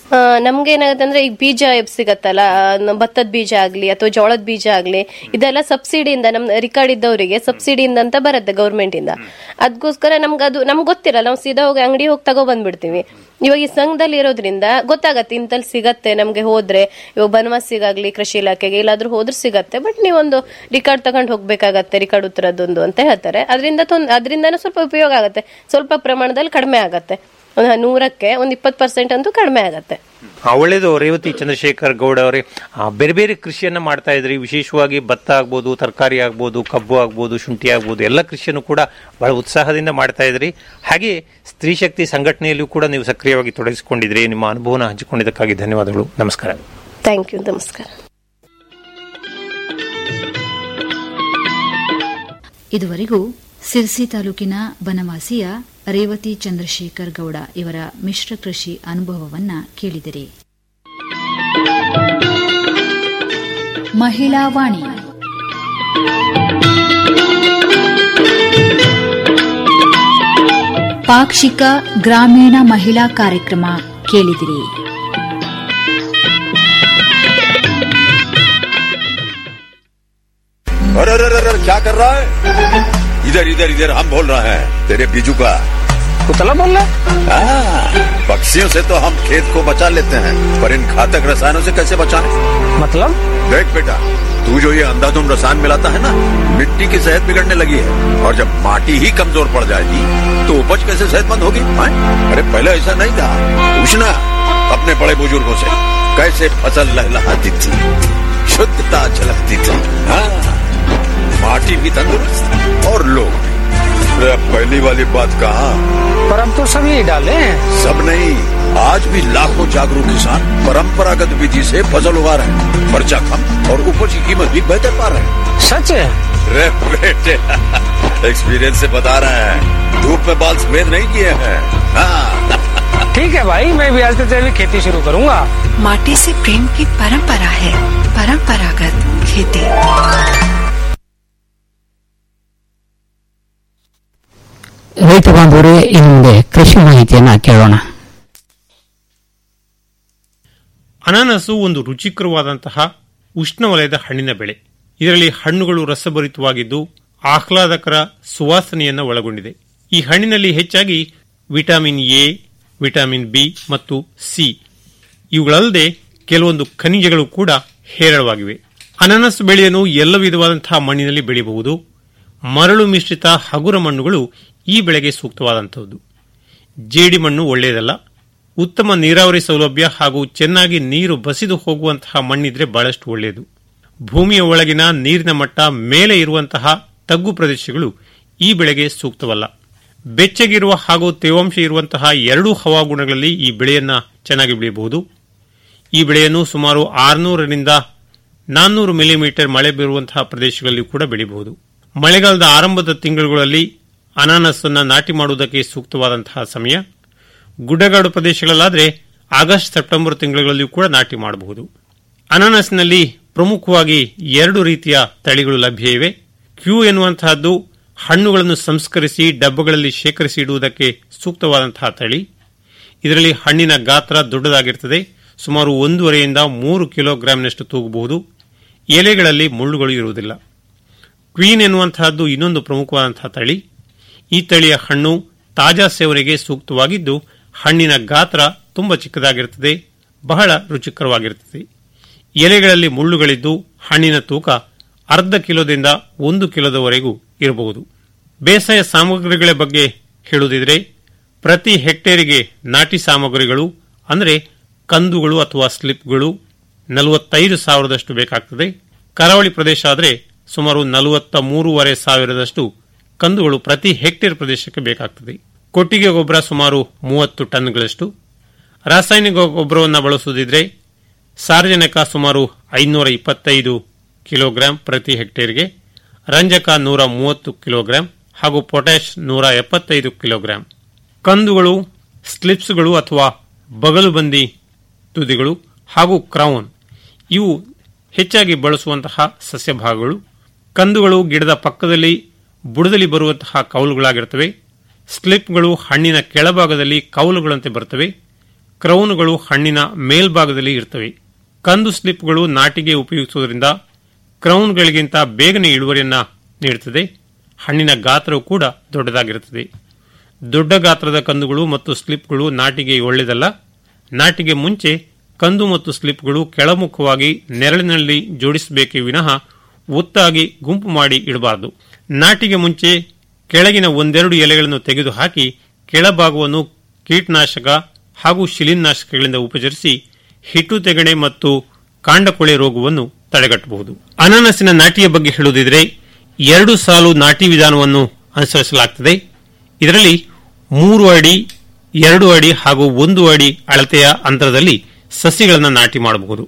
ಆ, ನಮ್ಗೆ ಏನಾಗುತ್ತೆ ಅಂದ್ರೆ ಈಗ ಬೀಜ ಎಬ್ ಸಿಗತ್ತಲ್ಲ ನ- ಭತ್ತದ ಬೀಜ ಆಗ್ಲಿ ಅಥವಾ ಜೋಳದ ಬೀಜ ಆಗ್ಲಿ ಇದೆಲ್ಲ ಸಬ್ಸಿಡಿಯಿಂದ ನಮ್ ರಿಕಾರ್ಡ್ ಇದ್ದವರಿಗೆ ಸಬ್ಸಿಡಿಯಿಂದ ಅಂತ ಬರುತ್ತೆ ಗೌರ್ಮೆಂಟ್ ಇಂದ ಅದಕ್ಕೋಸ್ಕರ ನಮ್ಗೆ ಅದು ನಮ್ಗೆ ಗೊತ್ತಿರಲ್ಲ ನಾವು ಸೀದಾ ಹೋಗಿ ಅಂಗಡಿ ಹೋಗಿ ತಗೋ ಬಂದ್ಬಿಡ್ತೀವಿ ಇವಾಗ ಈ ಸಂಘದಲ್ಲಿ ಇರೋದ್ರಿಂದ ಗೊತ್ತಾಗತ್ತೆ ಇಂತಲ್ಲಿ ಸಿಗತ್ತೆ ನಮ್ಗೆ ಹೋದ್ರೆ ಇವಾಗ ಬನವಾಸಿಗಾಗ್ಲಿ ಕೃಷಿ ಇಲಾಖೆಗೆ ಇಲ್ಲಾದ್ರೂ ಹೋದ್ರೆ ಸಿಗತ್ತೆ ಬಟ್ ನೀವೊಂದು ರಿಕಾರ್ಡ್ ತಗೊಂಡು ಹೋಗ್ಬೇಕಾಗತ್ತೆ ರಿಕಾರ್ಡ್ ಉತ್ತರದೊಂದು ಅಂತ ಹೇಳ್ತಾರೆ ಅದರಿಂದ ಅದರಿಂದನೂ ಸ್ವಲ್ಪ ಉಪಯೋಗ ಆಗತ್ತೆ ಸ್ವಲ್ಪ ಪ್ರಮಾಣದಲ್ಲಿ ಕಡಿಮೆ ಆಗತ್ತೆ ಒಂದು ನೂರಕ್ಕೆ ಒಂದು ಇಪ್ಪತ್ತು ಪರ್ಸೆಂಟ್ ಅಂತೂ ಕಡಿಮೆ ಆಗತ್ತೆ ಆ, ಒಳ್ಳೇದು ರೇವತಿ ಚಂದ್ರಶೇಖರ್ ಗೌಡ ಅವರೇ ಆ, ಬೇರೆ ಬೇರೆ ಕೃಷಿಯನ್ನ ಮಾಡ್ತಾ ಇದ್ರಿ ವಿಶೇಷವಾಗಿ ಭತ್ತ ಆಗ್ಬೋದು ತರಕಾರಿ ಆಗ್ಬೋದು ಕಬ್ಬು ಆಗ್ಬೋದು ಶುಂಠಿ ಆಗ್ಬೋದು ಎಲ್ಲ ಕೃಷಿಯನ್ನು ಕೂಡ ಬಹಳ ಉತ್ಸಾಹದಿಂದ ಮಾಡ್ತಾ ಇದ್ರಿ ಹಾಗೆ ಸ್ತ್ರೀ ಶಕ್ತಿ ಸಂಘಟನೆಯಲ್ಲೂ ಕೂಡ ನೀವು ಸಕ್ರಿಯವಾಗಿ ತೊಡಗಿಸಿಕೊಂಡಿದ್ರಿ ನಿಮ್ಮ ಅನುಭವನ ಹಂಚಿಕೊಂಡಿದ್ದಕ್ಕಾಗಿ ಧನ್ಯವಾದಗಳು ನಮಸ್ಕಾರ ಥ್ಯಾಂಕ್ ಯು ನಮಸ್ಕಾರ ಇದುವರೆಗೂ ಸಿರ್ಸಿ ತಾಲೂಕಿನ ಬನವಾಸಿಯ ರೇವತಿ ಚಂದ್ರಶೇಖರ್ ಗೌಡ ಇವರ ಮಿಶ್ರ ಕೃಷಿ ಅನುಭವವನ್ನ ಕೇಳಿದಿರಿ ಮಹಿಳಾ ವಾಣಿ ಪಾಕ್ಷಿಕ ಗ್ರಾಮೀಣ ಮಹಿಳಾ ಕಾರ್ಯಕ್ರಮ ಕೇಳಿದಿರಿ अरे अरे अरे अरे, क्या कर रहा है इधर इधर इधर हम बोल रहे हैं तेरे बीजू का कुतला बोल रहा हाँ, पक्षियों से तो हम खेत को बचा लेते हैं पर इन घातक रसायनों से कैसे बचाएं? मतलब देख बेटा तू जो ये अंधाधुंध रसायन मिलाता है ना मिट्टी की सेहत बिगड़ने लगी है और जब माटी ही कमजोर पड़ जाएगी तो उपज कैसे सेहतमंद होगी हाँ? अरे पहले ऐसा नहीं था पूछना अपने बड़े बुजुर्गों से कैसे फसल लहलहाती थी शुद्धता झलकती थी हाँ माटी भी तंदुरुस्त और लोग भी। अरे अब पहली वाली बात कहा पर अब तो सब यही डाले हैं सब नहीं आज भी लाखों जागरूक किसान परंपरागत विधि से फसल उगा रहे हैं खर्चा कम और उपज की कीमत भी बेहतर पा रहे हैं सच है रे बेटे एक्सपीरियंस से बता रहे हैं धूप में बाल सफेद नहीं किए हैं हाँ ठीक है भाई मैं भी आज से जैविक खेती शुरू करूंगा माटी से प्रेम की परंपरा है परंपरागत खेती ರೈತ ಬಾಂಧವರೇ ಇನ್ನು ಮುಂದೆ ಕೃಷಿ ಮಾಹಿತಿಯನ್ನ ಕೇಳೋಣ ಅನಾನಸು ಒಂದು ರುಚಿಕರವಾದಂತಹ ಉಷ್ಣವಲಯದ ಹಣ್ಣಿನ ಬೆಳೆ ಇದರಲ್ಲಿ ಹಣ್ಣುಗಳು ರಸಭರಿತವಾಗಿದ್ದು ಆಹ್ಲಾದಕರ ಸುವಾಸನೆಯನ್ನು ಒಳಗೊಂಡಿದೆ ಈ ಹಣ್ಣಿನಲ್ಲಿ ಹೆಚ್ಚಾಗಿ ವಿಟಮಿನ್ ಎ ವಿಟಮಿನ್ ಬಿ ಮತ್ತು ಸಿ ಇವುಗಳಲ್ಲದೆ ಕೆಲವೊಂದು ಖನಿಜಗಳು ಕೂಡ ಹೇರಳವಾಗಿವೆ ಅನಾನಸ್ ಬೆಳೆಯನ್ನು ಎಲ್ಲ ವಿಧವಾದಂತಹ ಮಣ್ಣಿನಲ್ಲಿ ಬೆಳೆಯಬಹುದು ಮರಳು ಮಿಶ್ರಿತ ಹಗುರ ಮಣ್ಣುಗಳು ಈ ಬೆಳೆಗೆ ಸೂಕ್ತವಾದಂಥದ್ದು ಜೇಡಿ ಮಣ್ಣು ಒಳ್ಳೆಯದಲ್ಲ ಉತ್ತಮ ನೀರಾವರಿ ಸೌಲಭ್ಯ ಹಾಗೂ ಚೆನ್ನಾಗಿ ನೀರು ಬಸಿದು ಹೋಗುವಂತಹ ಮಣ್ಣಿದ್ರೆ ಬಹಳಷ್ಟು ಒಳ್ಳೆಯದು ಭೂಮಿಯ ಒಳಗಿನ ನೀರಿನ ಮಟ್ಟ ಮೇಲೆ ಇರುವಂತಹ ತಗ್ಗು ಪ್ರದೇಶಗಳು ಈ ಬೆಳೆಗೆ ಸೂಕ್ತವಲ್ಲ ಬೆಚ್ಚಗಿರುವ ಹಾಗೂ ತೇವಾಂಶ ಇರುವಂತಹ ಎರಡೂ ಹವಾಗುಣಗಳಲ್ಲಿ ಈ ಬೆಳೆಯನ್ನ ಚೆನ್ನಾಗಿ ಬೆಳೆಯಬಹುದು ಈ ಬೆಳೆಯನ್ನು ಸುಮಾರು ಆರುನೂರರಿಂದ ನಾನ್ನೂರು ಮಿಲಿಮೀಟರ್ ಮಳೆ ಬೀರುವಂತಹ ಪ್ರದೇಶಗಳಲ್ಲಿ ಕೂಡ ಬೆಳೆಯಬಹುದು ಮಳೆಗಾಲದ ಆರಂಭದ ತಿಂಗಳುಗಳಲ್ಲಿ ಅನಾನಸ್ ಅನ್ನ ನಾಟಿ ಮಾಡುವುದಕ್ಕೆ ಸೂಕ್ತವಾದಂತಹ ಸಮಯ ಗುಡ್ಡಗಾಡು ಪ್ರದೇಶಗಳಲ್ಲಾದರೆ ಆಗಸ್ಟ್ ಸೆಪ್ಟೆಂಬರ್ ತಿಂಗಳುಗಳಲ್ಲಿಯೂ ಕೂಡ ನಾಟಿ ಮಾಡಬಹುದು ಅನಾನಸ್ನಲ್ಲಿ ಪ್ರಮುಖವಾಗಿ ಎರಡು ರೀತಿಯ ತಳಿಗಳು ಲಭ್ಯ ಇವೆ ಕ್ಯೂ ಎನ್ನುವಂತಹದ್ದು ಹಣ್ಣುಗಳನ್ನು ಸಂಸ್ಕರಿಸಿ ಡಬ್ಬಗಳಲ್ಲಿ ಶೇಖರಿಸಿ ಇಡುವುದಕ್ಕೆ ಸೂಕ್ತವಾದಂತಹ ತಳಿ ಇದರಲ್ಲಿ ಹಣ್ಣಿನ ಗಾತ್ರ ದೊಡ್ಡದಾಗಿರುತ್ತದೆ ಸುಮಾರು ಒಂದೂವರೆಯಿಂದ ಮೂರು ಕಿಲೋಗ್ರಾಂನಷ್ಟು ತೂಗಬಹುದು ಎಲೆಗಳಲ್ಲಿ ಮುಳ್ಳುಗಳು ಇರುವುದಿಲ್ಲ ಕ್ವೀನ್ ಎನ್ನುವಂತಹದ್ದು ಇನ್ನೊಂದು ಪ್ರಮುಖವಾದಂತಹ ತಳಿ ಈ ತಳಿಯ ಹಣ್ಣು ತಾಜಾ ಸೇವನೆಗೆ ಸೂಕ್ತವಾಗಿದ್ದು ಹಣ್ಣಿನ ಗಾತ್ರ ತುಂಬಾ ಚಿಕ್ಕದಾಗಿರುತ್ತದೆ ಬಹಳ ರುಚಿಕರವಾಗಿರುತ್ತದೆ ಎಲೆಗಳಲ್ಲಿ ಮುಳ್ಳುಗಳಿದ್ದು ಹಣ್ಣಿನ ತೂಕ ಅರ್ಧ ಕಿಲೋದಿಂದ ಒಂದು ಕಿಲೋದವರೆಗೂ ಇರಬಹುದು ಬೇಸಾಯ ಸಾಮಗ್ರಿಗಳ ಬಗ್ಗೆ ಹೇಳುವುದಿದ್ರೆ ಪ್ರತಿ ಹೆಕ್ಟೇರಿಗೆ ನಾಟಿ ಸಾಮಗ್ರಿಗಳು ಅಂದರೆ ಕಂದುಗಳು ಅಥವಾ ಸ್ಲಿಪ್ಗಳು ನಲವತ್ತೈದು ಸಾವಿರದಷ್ಟು ಬೇಕಾಗ್ತದೆ ಕರಾವಳಿ ಪ್ರದೇಶ ಆದರೆ ಸುಮಾರು ನಲವತ್ತ ಮೂರುವರೆ ಸಾವಿರದಷ್ಟು ಕಂದುಗಳು ಪ್ರತಿ ಹೆಕ್ಟೇರ್ ಪ್ರದೇಶಕ್ಕೆ ಬೇಕಾಗ್ತದೆ ಕೊಟ್ಟಿಗೆ ಗೊಬ್ಬರ ಸುಮಾರು ಮೂವತ್ತು ಟನ್ಗಳಷ್ಟು ರಾಸಾಯನಿಕ ಗೊಬ್ಬರವನ್ನು ಬಳಸುವುದಿದ್ರೆ ಸಾರ್ವಜನಿಕ ಸುಮಾರು ಐನೂರ ಇಪ್ಪತ್ತೈದು ಕಿಲೋಗ್ರಾಂ ಪ್ರತಿ ಹೆಕ್ಟೇರ್ಗೆ ರಂಜಕ ನೂರ ಮೂವತ್ತು ಕಿಲೋಗ್ರಾಂ ಹಾಗೂ ಪೊಟ್ಯಾಶ್ ನೂರ ಎಪ್ಪತ್ತೈದು ಕಿಲೋಗ್ರಾಂ ಕಂದುಗಳು ಸ್ಲಿಪ್ಸ್ಗಳು ಅಥವಾ ಬಗಲುಬಂದಿ ತುದಿಗಳು ಹಾಗೂ ಕ್ರೌನ್ ಇವು ಹೆಚ್ಚಾಗಿ ಬಳಸುವಂತಹ ಸಸ್ಯ ಭಾಗಗಳು ಕಂದುಗಳು ಗಿಡದ ಪಕ್ಕದಲ್ಲಿ ಬುಡದಲ್ಲಿ ಬರುವಂತಹ ಕೌಲುಗಳಾಗಿರುತ್ತವೆ ಸ್ಲಿಪ್ಗಳು ಹಣ್ಣಿನ ಕೆಳಭಾಗದಲ್ಲಿ ಕೌಲುಗಳಂತೆ ಬರುತ್ತವೆ ಕ್ರೌನ್ಗಳು ಹಣ್ಣಿನ ಮೇಲ್ಭಾಗದಲ್ಲಿ ಇರ್ತವೆ ಕಂದು ಸ್ಲಿಪ್ಗಳು ನಾಟಿಗೆ ಉಪಯೋಗಿಸುವುದರಿಂದ ಕ್ರೌನ್ಗಳಿಗಿಂತ ಬೇಗನೆ ಇಳುವರಿಯನ್ನ ನೀಡುತ್ತದೆ ಹಣ್ಣಿನ ಗಾತ್ರವು ಕೂಡ ದೊಡ್ಡದಾಗಿರುತ್ತದೆ ದೊಡ್ಡ ಗಾತ್ರದ ಕಂದುಗಳು ಮತ್ತು ಸ್ಲಿಪ್ಗಳು ನಾಟಿಗೆ ಒಳ್ಳೆಯದಲ್ಲ ನಾಟಿಗೆ ಮುಂಚೆ ಕಂದು ಮತ್ತು ಸ್ಲಿಪ್ಗಳು ಕೆಳಮುಖವಾಗಿ ನೆರಳಿನಲ್ಲಿ ಜೋಡಿಸಬೇಕೇ ವಿನಃ ಒತ್ತಾಗಿ ಗುಂಪು ಮಾಡಿ ಇಡಬಾರದು ನಾಟಿಗೆ ಮುಂಚೆ ಕೆಳಗಿನ ಒಂದೆರಡು ಎಲೆಗಳನ್ನು ತೆಗೆದುಹಾಕಿ ಕೆಳಭಾಗವನ್ನು ಕೀಟನಾಶಕ ಹಾಗೂ ಶಿಲೀನಾಶಕಗಳಿಂದ ಉಪಚರಿಸಿ ಹಿಟ್ಟು ತೆಗಣೆ ಮತ್ತು ಕಾಂಡಕೊಳೆ ರೋಗವನ್ನು ತಡೆಗಟ್ಟಬಹುದು ಅನಾನಸಿನ ನಾಟಿಯ ಬಗ್ಗೆ ಹೇಳುವುದಿದ್ರೆ ಎರಡು ಸಾಲು ನಾಟಿ ವಿಧಾನವನ್ನು ಅನುಸರಿಸಲಾಗುತ್ತದೆ ಇದರಲ್ಲಿ ಮೂರು ಅಡಿ ಎರಡು ಅಡಿ ಹಾಗೂ ಒಂದು ಅಡಿ ಅಳತೆಯ ಅಂತರದಲ್ಲಿ ಸಸಿಗಳನ್ನು ನಾಟಿ ಮಾಡಬಹುದು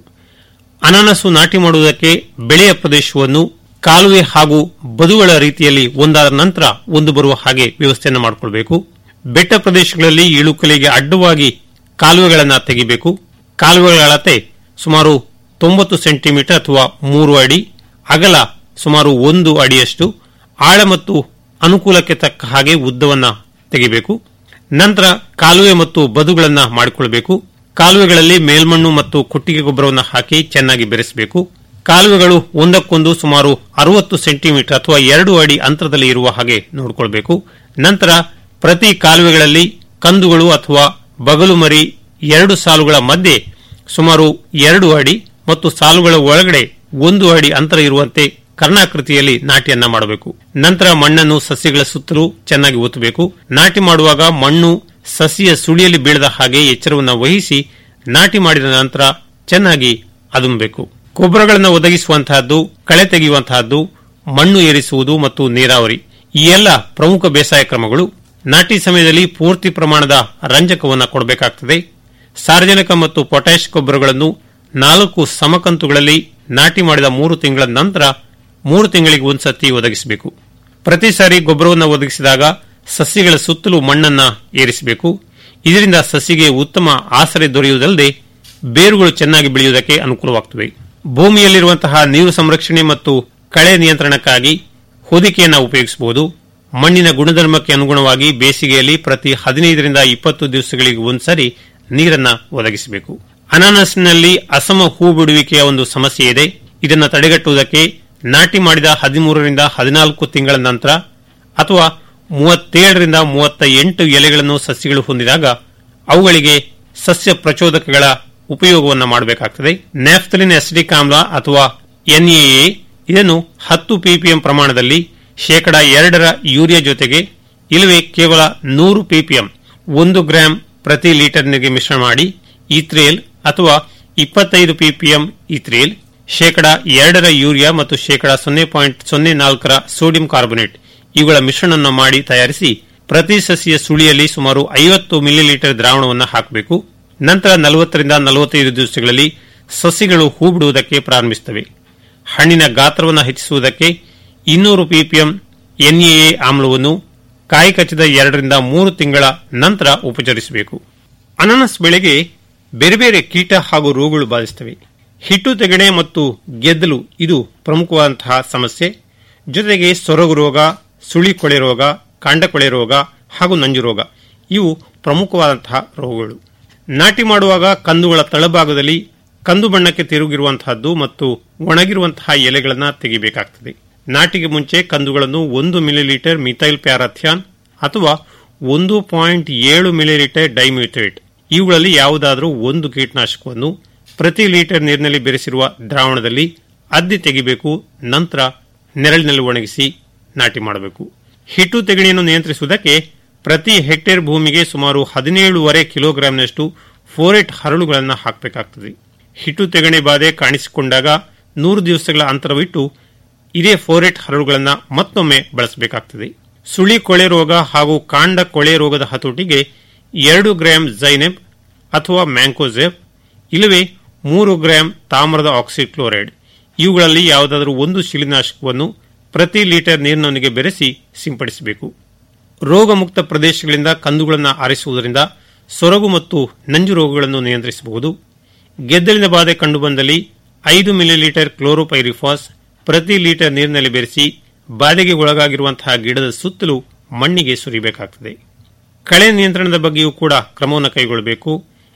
ಅನಾನಸು ನಾಟಿ ಮಾಡುವುದಕ್ಕೆ ಬೆಳೆಯ ಪ್ರದೇಶವನ್ನು ಕಾಲುವೆ ಹಾಗೂ ಬದುಗಳ ರೀತಿಯಲ್ಲಿ ಒಂದಾದ ನಂತರ ಒಂದು ಬರುವ ಹಾಗೆ ವ್ಯವಸ್ಥೆಯನ್ನು ಮಾಡಿಕೊಳ್ಬೇಕು ಬೆಟ್ಟ ಪ್ರದೇಶಗಳಲ್ಲಿ ಇಳುಕಲಿಗೆ ಅಡ್ಡವಾಗಿ ಕಾಲುವೆಗಳನ್ನು ತೆಗಿಬೇಕು ಕಾಲುವೆಗಳ ಅಳತೆ ಸುಮಾರು ತೊಂಬತ್ತು ಸೆಂಟಿಮೀಟರ್ ಅಥವಾ ಮೂರು ಅಡಿ ಅಗಲ ಸುಮಾರು ಒಂದು ಅಡಿಯಷ್ಟು ಆಳ ಮತ್ತು ಅನುಕೂಲಕ್ಕೆ ತಕ್ಕ ಹಾಗೆ ಉದ್ದವನ್ನ ತೆಗಿಬೇಕು ನಂತರ ಕಾಲುವೆ ಮತ್ತು ಬದುಗಳನ್ನು ಮಾಡಿಕೊಳ್ಳಬೇಕು ಕಾಲುವೆಗಳಲ್ಲಿ ಮೇಲ್ಮಣ್ಣು ಮತ್ತು ಕೊಟ್ಟಿಗೆ ಗೊಬ್ಬರವನ್ನು ಹಾಕಿ ಚೆನ್ನಾಗಿ ಬೆರೆಸಬೇಕು ಕಾಲುವೆಗಳು ಒಂದಕ್ಕೊಂದು ಸುಮಾರು ಅರವತ್ತು ಸೆಂಟಿಮೀಟರ್ ಅಥವಾ ಎರಡು ಅಡಿ ಅಂತರದಲ್ಲಿ ಇರುವ ಹಾಗೆ ನೋಡಿಕೊಳ್ಬೇಕು ನಂತರ ಪ್ರತಿ ಕಾಲುವೆಗಳಲ್ಲಿ ಕಂದುಗಳು ಅಥವಾ ಬಗಲು ಮರಿ ಎರಡು ಸಾಲುಗಳ ಮಧ್ಯೆ ಸುಮಾರು ಎರಡು ಅಡಿ ಮತ್ತು ಸಾಲುಗಳ ಒಳಗಡೆ ಒಂದು ಅಡಿ ಅಂತರ ಇರುವಂತೆ ಕರ್ಣಾಕೃತಿಯಲ್ಲಿ ನಾಟಿಯನ್ನ ಮಾಡಬೇಕು ನಂತರ ಮಣ್ಣನ್ನು ಸಸ್ಯಗಳ ಸುತ್ತಲೂ ಚೆನ್ನಾಗಿ ಒತ್ತಬೇಕು ನಾಟಿ ಮಾಡುವಾಗ ಮಣ್ಣು ಸಸಿಯ ಸುಳಿಯಲ್ಲಿ ಬೀಳದ ಹಾಗೆ ಎಚ್ಚರವನ್ನು ವಹಿಸಿ ನಾಟಿ ಮಾಡಿದ ನಂತರ ಚೆನ್ನಾಗಿ ಅದುಮಬೇಕು ಗೊಬ್ಬರಗಳನ್ನು ಒದಗಿಸುವಂತಹದ್ದು ಕಳೆ ತೆಗೆಯುವಂತಹದ್ದು ಮಣ್ಣು ಏರಿಸುವುದು ಮತ್ತು ನೀರಾವರಿ ಈ ಎಲ್ಲ ಪ್ರಮುಖ ಬೇಸಾಯ ಕ್ರಮಗಳು ನಾಟಿ ಸಮಯದಲ್ಲಿ ಪೂರ್ತಿ ಪ್ರಮಾಣದ ರಂಜಕವನ್ನು ಕೊಡಬೇಕಾಗುತ್ತದೆ ಸಾರ್ವಜನಿಕ ಮತ್ತು ಪೊಟ್ಯಾಶ್ ಗೊಬ್ಬರಗಳನ್ನು ನಾಲ್ಕು ಸಮಕಂತುಗಳಲ್ಲಿ ನಾಟಿ ಮಾಡಿದ ಮೂರು ತಿಂಗಳ ನಂತರ ಮೂರು ತಿಂಗಳಿಗೆ ಒಂದ್ಸತಿ ಒದಗಿಸಬೇಕು ಪ್ರತಿ ಸಾರಿ ಗೊಬ್ಬರವನ್ನು ಒದಗಿಸಿದಾಗ ಸಸ್ಯಗಳ ಸುತ್ತಲೂ ಮಣ್ಣನ್ನ ಏರಿಸಬೇಕು ಇದರಿಂದ ಸಸಿಗೆ ಉತ್ತಮ ಆಸರೆ ದೊರೆಯುವುದಲ್ಲದೆ ಬೇರುಗಳು ಚೆನ್ನಾಗಿ ಬೆಳೆಯುವುದಕ್ಕೆ ಅನುಕೂಲವಾಗುತ್ತವೆ ಭೂಮಿಯಲ್ಲಿರುವಂತಹ ನೀರು ಸಂರಕ್ಷಣೆ ಮತ್ತು ಕಳೆ ನಿಯಂತ್ರಣಕ್ಕಾಗಿ ಹೊದಿಕೆಯನ್ನು ಉಪಯೋಗಿಸಬಹುದು ಮಣ್ಣಿನ ಗುಣಧರ್ಮಕ್ಕೆ ಅನುಗುಣವಾಗಿ ಬೇಸಿಗೆಯಲ್ಲಿ ಪ್ರತಿ ಹದಿನೈದರಿಂದ ಇಪ್ಪತ್ತು ದಿವಸಗಳಿಗೆ ಒಂದ್ಸರಿ ನೀರನ್ನ ಒದಗಿಸಬೇಕು ಅನಾನಸ್ನಲ್ಲಿ ಅಸಮ ಹೂ ಬಿಡುವಿಕೆಯ ಒಂದು ಸಮಸ್ಯೆ ಇದೆ ಇದನ್ನು ತಡೆಗಟ್ಟುವುದಕ್ಕೆ ನಾಟಿ ಮಾಡಿದ ಹದಿಮೂರರಿಂದ ಹದಿನಾಲ್ಕು ತಿಂಗಳ ನಂತರ ಅಥವಾ ಮೂವತ್ತೇಳರಿಂದ ಮೂವತ್ತ ಎಂಟು ಎಲೆಗಳನ್ನು ಸಸ್ಯಗಳು ಹೊಂದಿದಾಗ ಅವುಗಳಿಗೆ ಸಸ್ಯ ಪ್ರಚೋದಕಗಳ ಉಪಯೋಗವನ್ನು ಮಾಡಬೇಕಾಗುತ್ತದೆ ನ್ಯಾಫ್ತಲಿನ್ ಅಸಿಡಿಕ್ ಆಮ್ಲ ಅಥವಾ ಎನ್ಎಎ ಇದನ್ನು ಹತ್ತು ಪಿಪಿಎಂ ಪ್ರಮಾಣದಲ್ಲಿ ಶೇಕಡ ಎರಡರ ಯೂರಿಯಾ ಜೊತೆಗೆ ಇಲ್ಲವೇ ಕೇವಲ ನೂರು ಪಿಪಿಎಂ ಒಂದು ಗ್ರಾಂ ಪ್ರತಿ ಲೀಟರ್ ನೀರಿಗೆ ಮಿಶ್ರಣ ಮಾಡಿ ಇತ್ರೇಲ್ ಅಥವಾ ಇಪ್ಪತ್ತೈದು ಪಿಪಿಎಂ ಇತ್ರೇಲ್ ಶೇಕಡ ಎರಡರ ಯೂರಿಯಾ ಮತ್ತು ಶೇಕಡ ಸೊನ್ನೆ ಪಾಯಿಂಟ್ ಸೊನ್ನೆ ನಾಲ್ಕರ ಸೋಡಿಯಂ ಕಾರ್ಬೊನೇಟ್ ಇವುಗಳ ಮಿಶ್ರಣವನ್ನು ಮಾಡಿ ತಯಾರಿಸಿ ಪ್ರತಿ ಸಸಿಯ ಸುಳಿಯಲ್ಲಿ ಸುಮಾರು ಐವತ್ತು ಮಿಲಿಲೀಟರ್ ದ್ರಾವಣವನ್ನು ಹಾಕಬೇಕು ನಂತರ ನಲವತ್ತರಿಂದ ನಲವತ್ತೈದು ದಿವಸಗಳಲ್ಲಿ ಸಸಿಗಳು ಹೂ ಬಿಡುವುದಕ್ಕೆ ಪ್ರಾರಂಭಿಸುತ್ತವೆ ಹಣ್ಣಿನ ಗಾತ್ರವನ್ನು ಹೆಚ್ಚಿಸುವುದಕ್ಕೆ ಇನ್ನೂರು ಪಿಪಿಎಂ ಎನ್ಎಎ ಆಮ್ಲವನ್ನು ಕಾಯಿ ಕಚ್ಚಿದ ಎರಡರಿಂದ ಮೂರು ತಿಂಗಳ ನಂತರ ಉಪಚರಿಸಬೇಕು ಅನಾನಸ್ ಬೆಳೆಗೆ ಬೇರೆ ಬೇರೆ ಕೀಟ ಹಾಗೂ ರೋಗಗಳು ಬಾಧಿಸುತ್ತವೆ ಹಿಟ್ಟು ತೆಗಣೆ ಮತ್ತು ಗೆದ್ದಲು ಇದು ಪ್ರಮುಖವಾದಂತಹ ಸಮಸ್ಯೆ ಜೊತೆಗೆ ಸೊರಗು ರೋಗ ಸುಳಿ ಕೊಳೆ ರೋಗ ಕಾಂಡಕೊಳೆ ರೋಗ ಹಾಗೂ ನಂಜು ರೋಗ ಇವು ಪ್ರಮುಖವಾದಂತಹ ರೋಗಗಳು ನಾಟಿ ಮಾಡುವಾಗ ಕಂದುಗಳ ತಳಭಾಗದಲ್ಲಿ ಕಂದು ಬಣ್ಣಕ್ಕೆ ತಿರುಗಿರುವಂತಹದ್ದು ಮತ್ತು ಒಣಗಿರುವಂತಹ ಎಲೆಗಳನ್ನು ತೆಗಿಬೇಕಾಗುತ್ತದೆ ನಾಟಿಗೆ ಮುಂಚೆ ಕಂದುಗಳನ್ನು ಒಂದು ಮಿಲಿಲೀಟರ್ ಮಿಥೈಲ್ ಪ್ಯಾರಾಥ್ಯಾನ್ ಅಥವಾ ಒಂದು ಪಾಯಿಂಟ್ ಏಳು ಮಿಲಿಲೀಟರ್ ಡೈಮ್ಯೂಟೇಟ್ ಇವುಗಳಲ್ಲಿ ಯಾವುದಾದರೂ ಒಂದು ಕೀಟನಾಶಕವನ್ನು ಪ್ರತಿ ಲೀಟರ್ ನೀರಿನಲ್ಲಿ ಬೆರೆಸಿರುವ ದ್ರಾವಣದಲ್ಲಿ ಅದ್ದಿ ತೆಗಿಬೇಕು ನಂತರ ನೆರಳಿನಲ್ಲಿ ಒಣಗಿಸಿ ನಾಟಿ ಮಾಡಬೇಕು ಹಿಟ್ಟು ತೆಗಣಿಯನ್ನು ನಿಯಂತ್ರಿಸುವುದಕ್ಕೆ ಪ್ರತಿ ಹೆಕ್ಟೇರ್ ಭೂಮಿಗೆ ಸುಮಾರು ಹದಿನೇಳುವರೆ ಕಿಲೋಗ್ರಾಂನಷ್ಟು ಫೋರೆಟ್ ಹರಳುಗಳನ್ನು ಹಾಕಬೇಕಾಗುತ್ತದೆ ಹಿಟ್ಟು ತೆಗಣೆ ಬಾಧೆ ಕಾಣಿಸಿಕೊಂಡಾಗ ನೂರು ದಿವಸಗಳ ಅಂತರವಿಟ್ಟು ಇದೇ ಫೋರೆಟ್ ಹರಳುಗಳನ್ನು ಮತ್ತೊಮ್ಮೆ ಬಳಸಬೇಕಾಗುತ್ತದೆ ಸುಳಿ ಕೊಳೆ ರೋಗ ಹಾಗೂ ಕಾಂಡ ಕೊಳೆ ರೋಗದ ಹತೋಟಿಗೆ ಎರಡು ಗ್ರಾಂ ಜೈನೆಬ್ ಅಥವಾ ಮ್ಯಾಂಕೋಜೆಬ್ ಇಲ್ಲವೇ ಮೂರು ಗ್ರಾಂ ತಾಮ್ರದ ಆಕ್ಸಿಕ್ಲೋರೈಡ್ ಇವುಗಳಲ್ಲಿ ಯಾವುದಾದರೂ ಒಂದು ಶಿಲೀನಾಶಕವನ್ನು ಪ್ರತಿ ಲೀಟರ್ ನೀರಿನೊಂದಿಗೆ ಬೆರೆಸಿ ಸಿಂಪಡಿಸಬೇಕು ರೋಗಮುಕ್ತ ಪ್ರದೇಶಗಳಿಂದ ಕಂದುಗಳನ್ನು ಆರಿಸುವುದರಿಂದ ಸೊರಗು ಮತ್ತು ನಂಜು ರೋಗಗಳನ್ನು ನಿಯಂತ್ರಿಸಬಹುದು ಗೆದ್ದಲಿನ ಬಾಧೆ ಕಂಡುಬಂದಲ್ಲಿ ಐದು ಮಿಲಿಲೀಟರ್ ಕ್ಲೋರೋಪೈರಿಫಾಸ್ ಪ್ರತಿ ಲೀಟರ್ ನೀರಿನಲ್ಲಿ ಬೆರೆಸಿ ಬಾಧೆಗೆ ಒಳಗಾಗಿರುವಂತಹ ಗಿಡದ ಸುತ್ತಲೂ ಮಣ್ಣಿಗೆ ಸುರಿಬೇಕಾಗುತ್ತದೆ ಕಳೆ ನಿಯಂತ್ರಣದ ಬಗ್ಗೆಯೂ ಕೂಡ ಕ್ರಮವನ್ನು ಕೈಗೊಳ್ಳಬೇಕು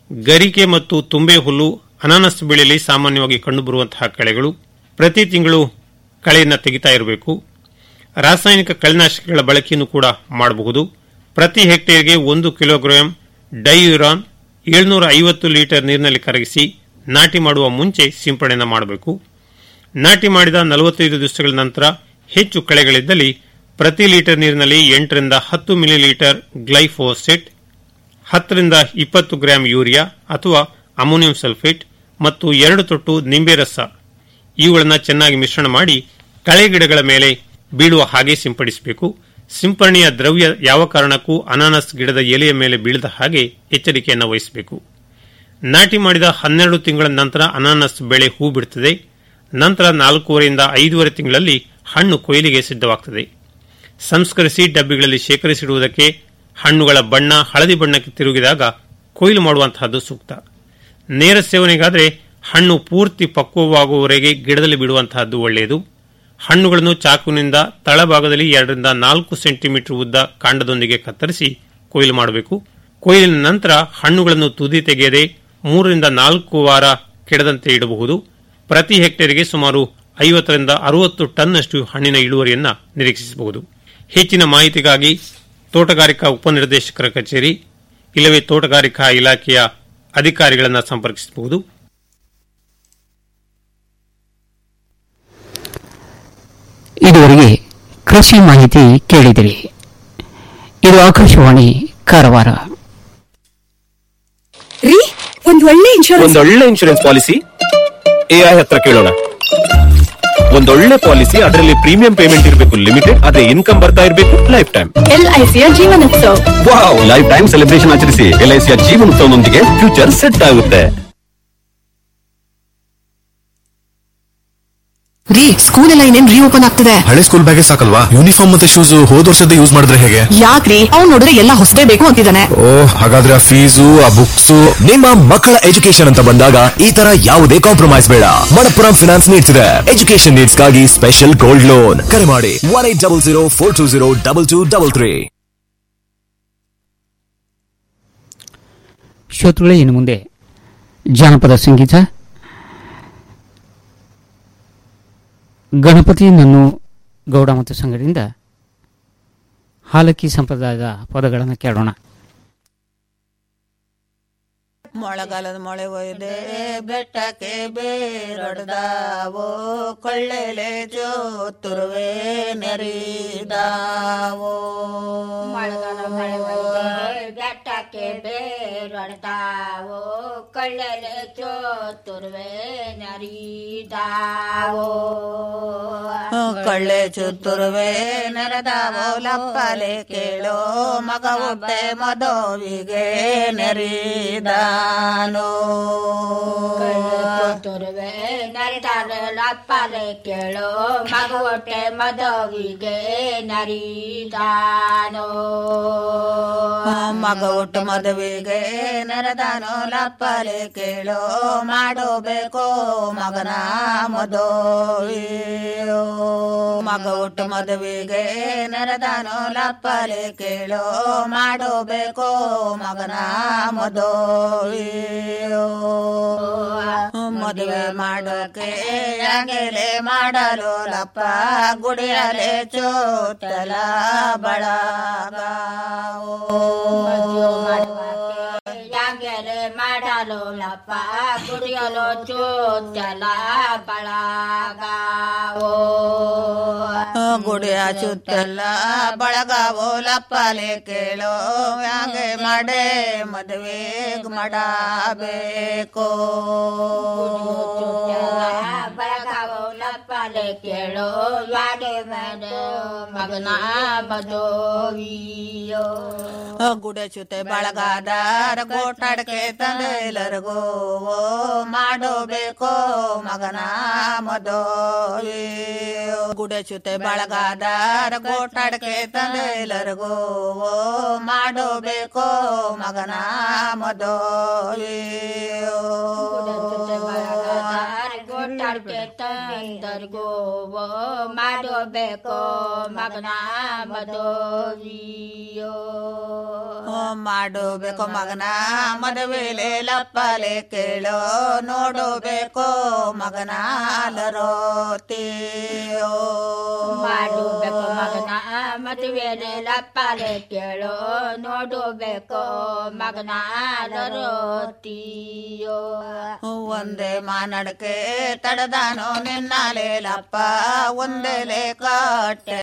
ಗರಿಕೆ ಮತ್ತು ತುಂಬೆ ಹುಲ್ಲು ಅನಾನಸ್ ಬೆಳೆಯಲ್ಲಿ ಸಾಮಾನ್ಯವಾಗಿ ಕಂಡುಬರುವಂತಹ ಕಳೆಗಳು ಪ್ರತಿ ತಿಂಗಳು ಕಳೆಯನ್ನು ತೆಗಿತಾ ಇರಬೇಕು ರಾಸಾಯನಿಕ ಕಳೆನಾಶಕಗಳ ಬಳಕೆಯನ್ನು ಕೂಡ ಮಾಡಬಹುದು ಪ್ರತಿ ಹೆಕ್ಟೇರ್ಗೆ ಒಂದು ಕಿಲೋಗ್ರಾಂ ಡೈಯುರಾನ್ ಏಳ್ನೂರ ಐವತ್ತು ಲೀಟರ್ ನೀರಿನಲ್ಲಿ ಕರಗಿಸಿ ನಾಟಿ ಮಾಡುವ ಮುಂಚೆ ಸಿಂಪಡಣೆ ಮಾಡಬೇಕು ನಾಟಿ ಮಾಡಿದ ನಲವತ್ತೈದು ದಿವಸಗಳ ನಂತರ ಹೆಚ್ಚು ಕಳೆಗಳಿದ್ದಲ್ಲಿ ಪ್ರತಿ ಲೀಟರ್ ನೀರಿನಲ್ಲಿ ಎಂಟರಿಂದ ಹತ್ತು ಮಿಲಿ ಲೀಟರ್ ಗ್ಲೈಫೋಸೆಟ್ ಹತ್ತರಿಂದ ಇಪ್ಪತ್ತು ಗ್ರಾಂ ಯೂರಿಯಾ ಅಥವಾ ಅಮೋನಿಯಂ ಸಲ್ಫೇಟ್ ಮತ್ತು ಎರಡು ತೊಟ್ಟು ನಿಂಬೆ ರಸ ಇವುಗಳನ್ನು ಚೆನ್ನಾಗಿ ಮಿಶ್ರಣ ಮಾಡಿ ಕಳೆ ಗಿಡಗಳ ಮೇಲೆ ಬೀಳುವ ಹಾಗೆ ಸಿಂಪಡಿಸಬೇಕು ಸಿಂಪರಣೆಯ ದ್ರವ್ಯ ಯಾವ ಕಾರಣಕ್ಕೂ ಅನಾನಸ್ ಗಿಡದ ಎಲೆಯ ಮೇಲೆ ಬೀಳದ ಹಾಗೆ ಎಚ್ಚರಿಕೆಯನ್ನು ವಹಿಸಬೇಕು ನಾಟಿ ಮಾಡಿದ ಹನ್ನೆರಡು ತಿಂಗಳ ನಂತರ ಅನಾನಸ್ ಬೆಳೆ ಹೂ ಬಿಡುತ್ತದೆ ನಂತರ ನಾಲ್ಕೂವರೆಯಿಂದ ಐದೂವರೆ ತಿಂಗಳಲ್ಲಿ ಹಣ್ಣು ಕೊಯ್ಲಿಗೆ ಸಿದ್ಧವಾಗುತ್ತದೆ ಸಂಸ್ಕರಿಸಿ ಡಬ್ಬಿಗಳಲ್ಲಿ ಶೇಖರಿಸಿಡುವುದಕ್ಕೆ ಹಣ್ಣುಗಳ ಬಣ್ಣ ಹಳದಿ ಬಣ್ಣಕ್ಕೆ ತಿರುಗಿದಾಗ ಕೊಯ್ಲು ಮಾಡುವಂತಹದ್ದು ಸೂಕ್ತ ನೇರ ಸೇವನೆಗಾದರೆ ಹಣ್ಣು ಪೂರ್ತಿ ಪಕ್ವವಾಗುವವರೆಗೆ ಗಿಡದಲ್ಲಿ ಬಿಡುವಂತಹದ್ದು ಒಳ್ಳೆಯದು ಹಣ್ಣುಗಳನ್ನು ಚಾಕುವಿನಿಂದ ತಳಭಾಗದಲ್ಲಿ ಎರಡರಿಂದ ನಾಲ್ಕು ಸೆಂಟಿಮೀಟರ್ ಉದ್ದ ಕಾಂಡದೊಂದಿಗೆ ಕತ್ತರಿಸಿ ಕೊಯ್ಲು ಮಾಡಬೇಕು ಕೊಯ್ಲಿನ ನಂತರ ಹಣ್ಣುಗಳನ್ನು ತುದಿ ತೆಗೆಯದೆ ಮೂರರಿಂದ ನಾಲ್ಕು ವಾರ ಕೆಡದಂತೆ ಇಡಬಹುದು ಪ್ರತಿ ಹೆಕ್ಟೇರ್ಗೆ ಸುಮಾರು ಐವತ್ತರಿಂದ ಅರವತ್ತು ಟನ್ನಷ್ಟು ಹಣ್ಣಿನ ಇಳುವರಿಯನ್ನು ನಿರೀಕ್ಷಿಸಬಹುದು ಹೆಚ್ಚಿನ ಮಾಹಿತಿಗಾಗಿ ತೋಟಗಾರಿಕಾ ಉಪನಿರ್ದೇಶಕರ ಕಚೇರಿ ಇಲ್ಲವೇ ತೋಟಗಾರಿಕಾ ಇಲಾಖೆಯ ಅಧಿಕಾರಿಗಳನ್ನು ಸಂಪರ್ಕಿಸಬಹುದು ಇದುವರೆಗೆ ಕೃಷಿ ಮಾಹಿತಿ ಕೇಳಿದಿರಿ ಇದು ಆಕಾಶವಾಣಿ ಕಾರವಾರ ರೀ ಒಂದ್ ಒಳ್ಳೆ ಇನ್ಶೂರೆನ್ಸ್ ಒಂದೊಳ್ಳೆ ಇನ್ಶೂರೆನ್ಸ್ ಪಾಲಿಸಿ ಎಐ ಹತ್ರ ಕೇಳೋಣ ಒಂದೊಳ್ಳೆ ಪಾಲಿಸಿ ಅದರಲ್ಲಿ ಪ್ರೀಮಿಯಂ ಪೇಮೆಂಟ್ ಇರಬೇಕು ಲಿಮಿಟೆಡ್ ಅದೇ ಇನ್ಕಮ್ ಬರ್ತಾ ಇರಬೇಕು ಲೈಫ್ ಟೈಮ್ ಎಲ್ಐಸಿಯ Jeevanotsava wow life time celebration ಆಚರಿಸಿ ಎಲ್ಐಸಿಯ ಜೀವನೋತ್ಸವದೊಂದಿಗೆ ಫ್ಯೂಚರ್ ಸೆಟ್ ಆಗುತ್ತೆ ರೀ ಸ್ಕೂಲ್ ಎಲ್ಲ ಇನ್ನೇನ್ ರೀಓಪನ್ ಆಗ್ತಿದೆ ಹಳೆ ಸ್ಕೂಲ್ ಬ್ಯಾಗೆ ಸಾಕಲ್ವಾ ಯೂನಿಫಾರ್ಮ್ ಮತ್ತೆ ಶೂಸ್ ಹೋದ ವರ್ಷದ ಯೂಸ್ ಮಾಡಿದ್ರೆ ಹೇಗೆ ಯಾಕ್ರಿ ಅವ್ನ್ ನೋಡಿದ್ರೆ ಎಲ್ಲ ಹೊಸದೇ ಬೇಕು ಅಂತಿದ್ದಾನೆ ಓ ಹಾಗಾದ್ರೆ ಆ ಫೀಸು ಆ ಬುಕ್ಸ್ ನಿಮ್ಮ ಮಕ್ಕಳ ಎಜುಕೇಶನ್ ಅಂತ ಬಂದಾಗ ಈ ತರ ಯಾವುದೇ ಕಾಂಪ್ರಮೈಸ್ ಬೇಡ ಮಣಪ್ಪುರಂ ಫಿನಾನ್ಸ್ ನೀಡ್ಸ್ ಇದೆ ಎಜುಕೇಶನ್ ನೀಡ್ಸ್ ಗಾಗಿ ಸ್ಪೆಷಲ್ ಗೋಲ್ಡ್ ಲೋನ್ ಕರೆ ಮಾಡಿ one eight double zero four two zero double two double three ಶ್ರೋತೃಗಳೇ ಇನ್ನು ಮುಂದೆ ಜಾನಪದ ಸಂಗೀತ ಗಣಪತಿ ನನ್ನು ಗೌಡ ಮತ್ತು ಸಂಘದಿಂದ ಹಾಲಕ್ಕಿ ಸಂಪ್ರದಾಯದ ಪದಗಳನ್ನು ಕೇಳೋಣ ಮೊಳಗಾಲದ ಮೊಳೆ ಒಯ್ದೆ ಬೆಟ್ಟಕ್ಕೆ ಬೇರೊಡ್ದಾವೋ ಕೊಳ್ಳೆಲೆ ಜೋತುರುವೆ ನೆರಿದಾವೋ ಮೊಳಗಾಲ ಮಳೆ ಒಯ್ದೆ ಬೆಟ್ಟಕ್ಕೆ ಬೇರೊಡ್ದಾವೋ ಕೊಳ್ಳೆಲೆ ಜೋತುರುವೆ ನೆರಿದಾವೋ ಕೊಳ್ಳೆ ಚುತ್ತುರುವೆ ನೆರೆದಾವೋ ಲಪ್ಪಲೆ ಕೇಳೋ ಮಗ ಹುಟ್ಟೆ ಮದೋವಿಗೆ ನೆರಿದಾನೋ ತುರುವೆ ನರಿದಾರೆ ಲಪ್ಪಲೆ ಕೇಳೋ ಮಗು ಹೊಟ್ಟೆ ಮದವಿಗೆ ನರಿದಾನೋ ಮಗ ಹುಟ್ಟು ಮದುವೆಗೆ ನೆರೆದಾನೋ ಲಪ್ಪಲೆ ಕೇಳೋ ಮಾಡೋಬೇಕೋ ಮಗನ ಮದೋವಿಯೋ ಮಗ ಹುಟ್ಟು ಮದುವೆಗೆ ನೆರೆದಾನೋ ಲಪ್ಪಲೆ ಕೇಳೋ ಮಾಡೋಬೇಕೋ ಮಗನ ಮದೋವಿಯೋ ಮದುವೆ ಮಾಡೋಕೆ ಅಂಗೆಲೆ ಮಾಡಲು ಲಪ್ಪ ಗುಡಿಯಲೆ ಚೋತಲ ಯಾಗೆರೆ ಮಾಡಲು ಲಪ್ಪ ಕುಡಿಯಲು ಚೋಚಲ ಬಳಗಾವೋ ಗುಡಿಯ ಚುತ್ತಲ್ಲ ಬಳಗಾವೋ ಲಪ್ಪಲೆ ಕೇಳೋ ಹಂಗೆ ಮಾಡೇ ಮದುವೆ ಮಾಡಬೇಕು ಬಳಗಾವೋ ಲಪ್ಪಲೆ ಕೇಳೋ ಯಾಡೆ ಮಾಡ ಮಗನ ಮದೋವಿಯೋ ಗುಡೆ ಚುತೆ ಬಳಗಾದಾರ ಗೋಟಾಡಕ್ಕೆ ತಂದೆಲ್ಲರಿಗೂ ಮಾಡಬೇಕು ಮಗನ ಮದೋವಿ ಗುಡೆ ಚುತೆ ಬಳಗಾದಾರ ಗೋಟಾಡಕ್ಕೆ ತಂದೆಲ್ಲರಿಗೂ ಮಾಡಬೇಕು ಮಗನ ಮದೋವಿ ಗೋಟಾಡ್ಕೆ ತಂದರ್ಗೋ ಮಾಡಬೇಕು ಮಗನ ಮದೋವಿಯೋ ಮಾಡಬೇಕು ಮಗನ ಮದುವೆಲೆ ಲಪ್ಪಲೆ ಕೇಳೋ ನೋಡಬೇಕು ಮಗನ ಲರೋತಿಯೋ ಮಾಡಬೇಕು ಮಗನ ಮದುವೆಲೆ ಲಪ್ಪಲೆ ಕೇಳೋ ನೋಡಬೇಕು ಮಗನ ಲರೋತಿಯೋ ಒಂದೇ ಮಾನಡಕೆ ತಡದಾನೋ ನಿನ್ನಾಲೆ ಲಪ್ಪ ಒಂದೇಲೆ ಕಟ್ಟೆ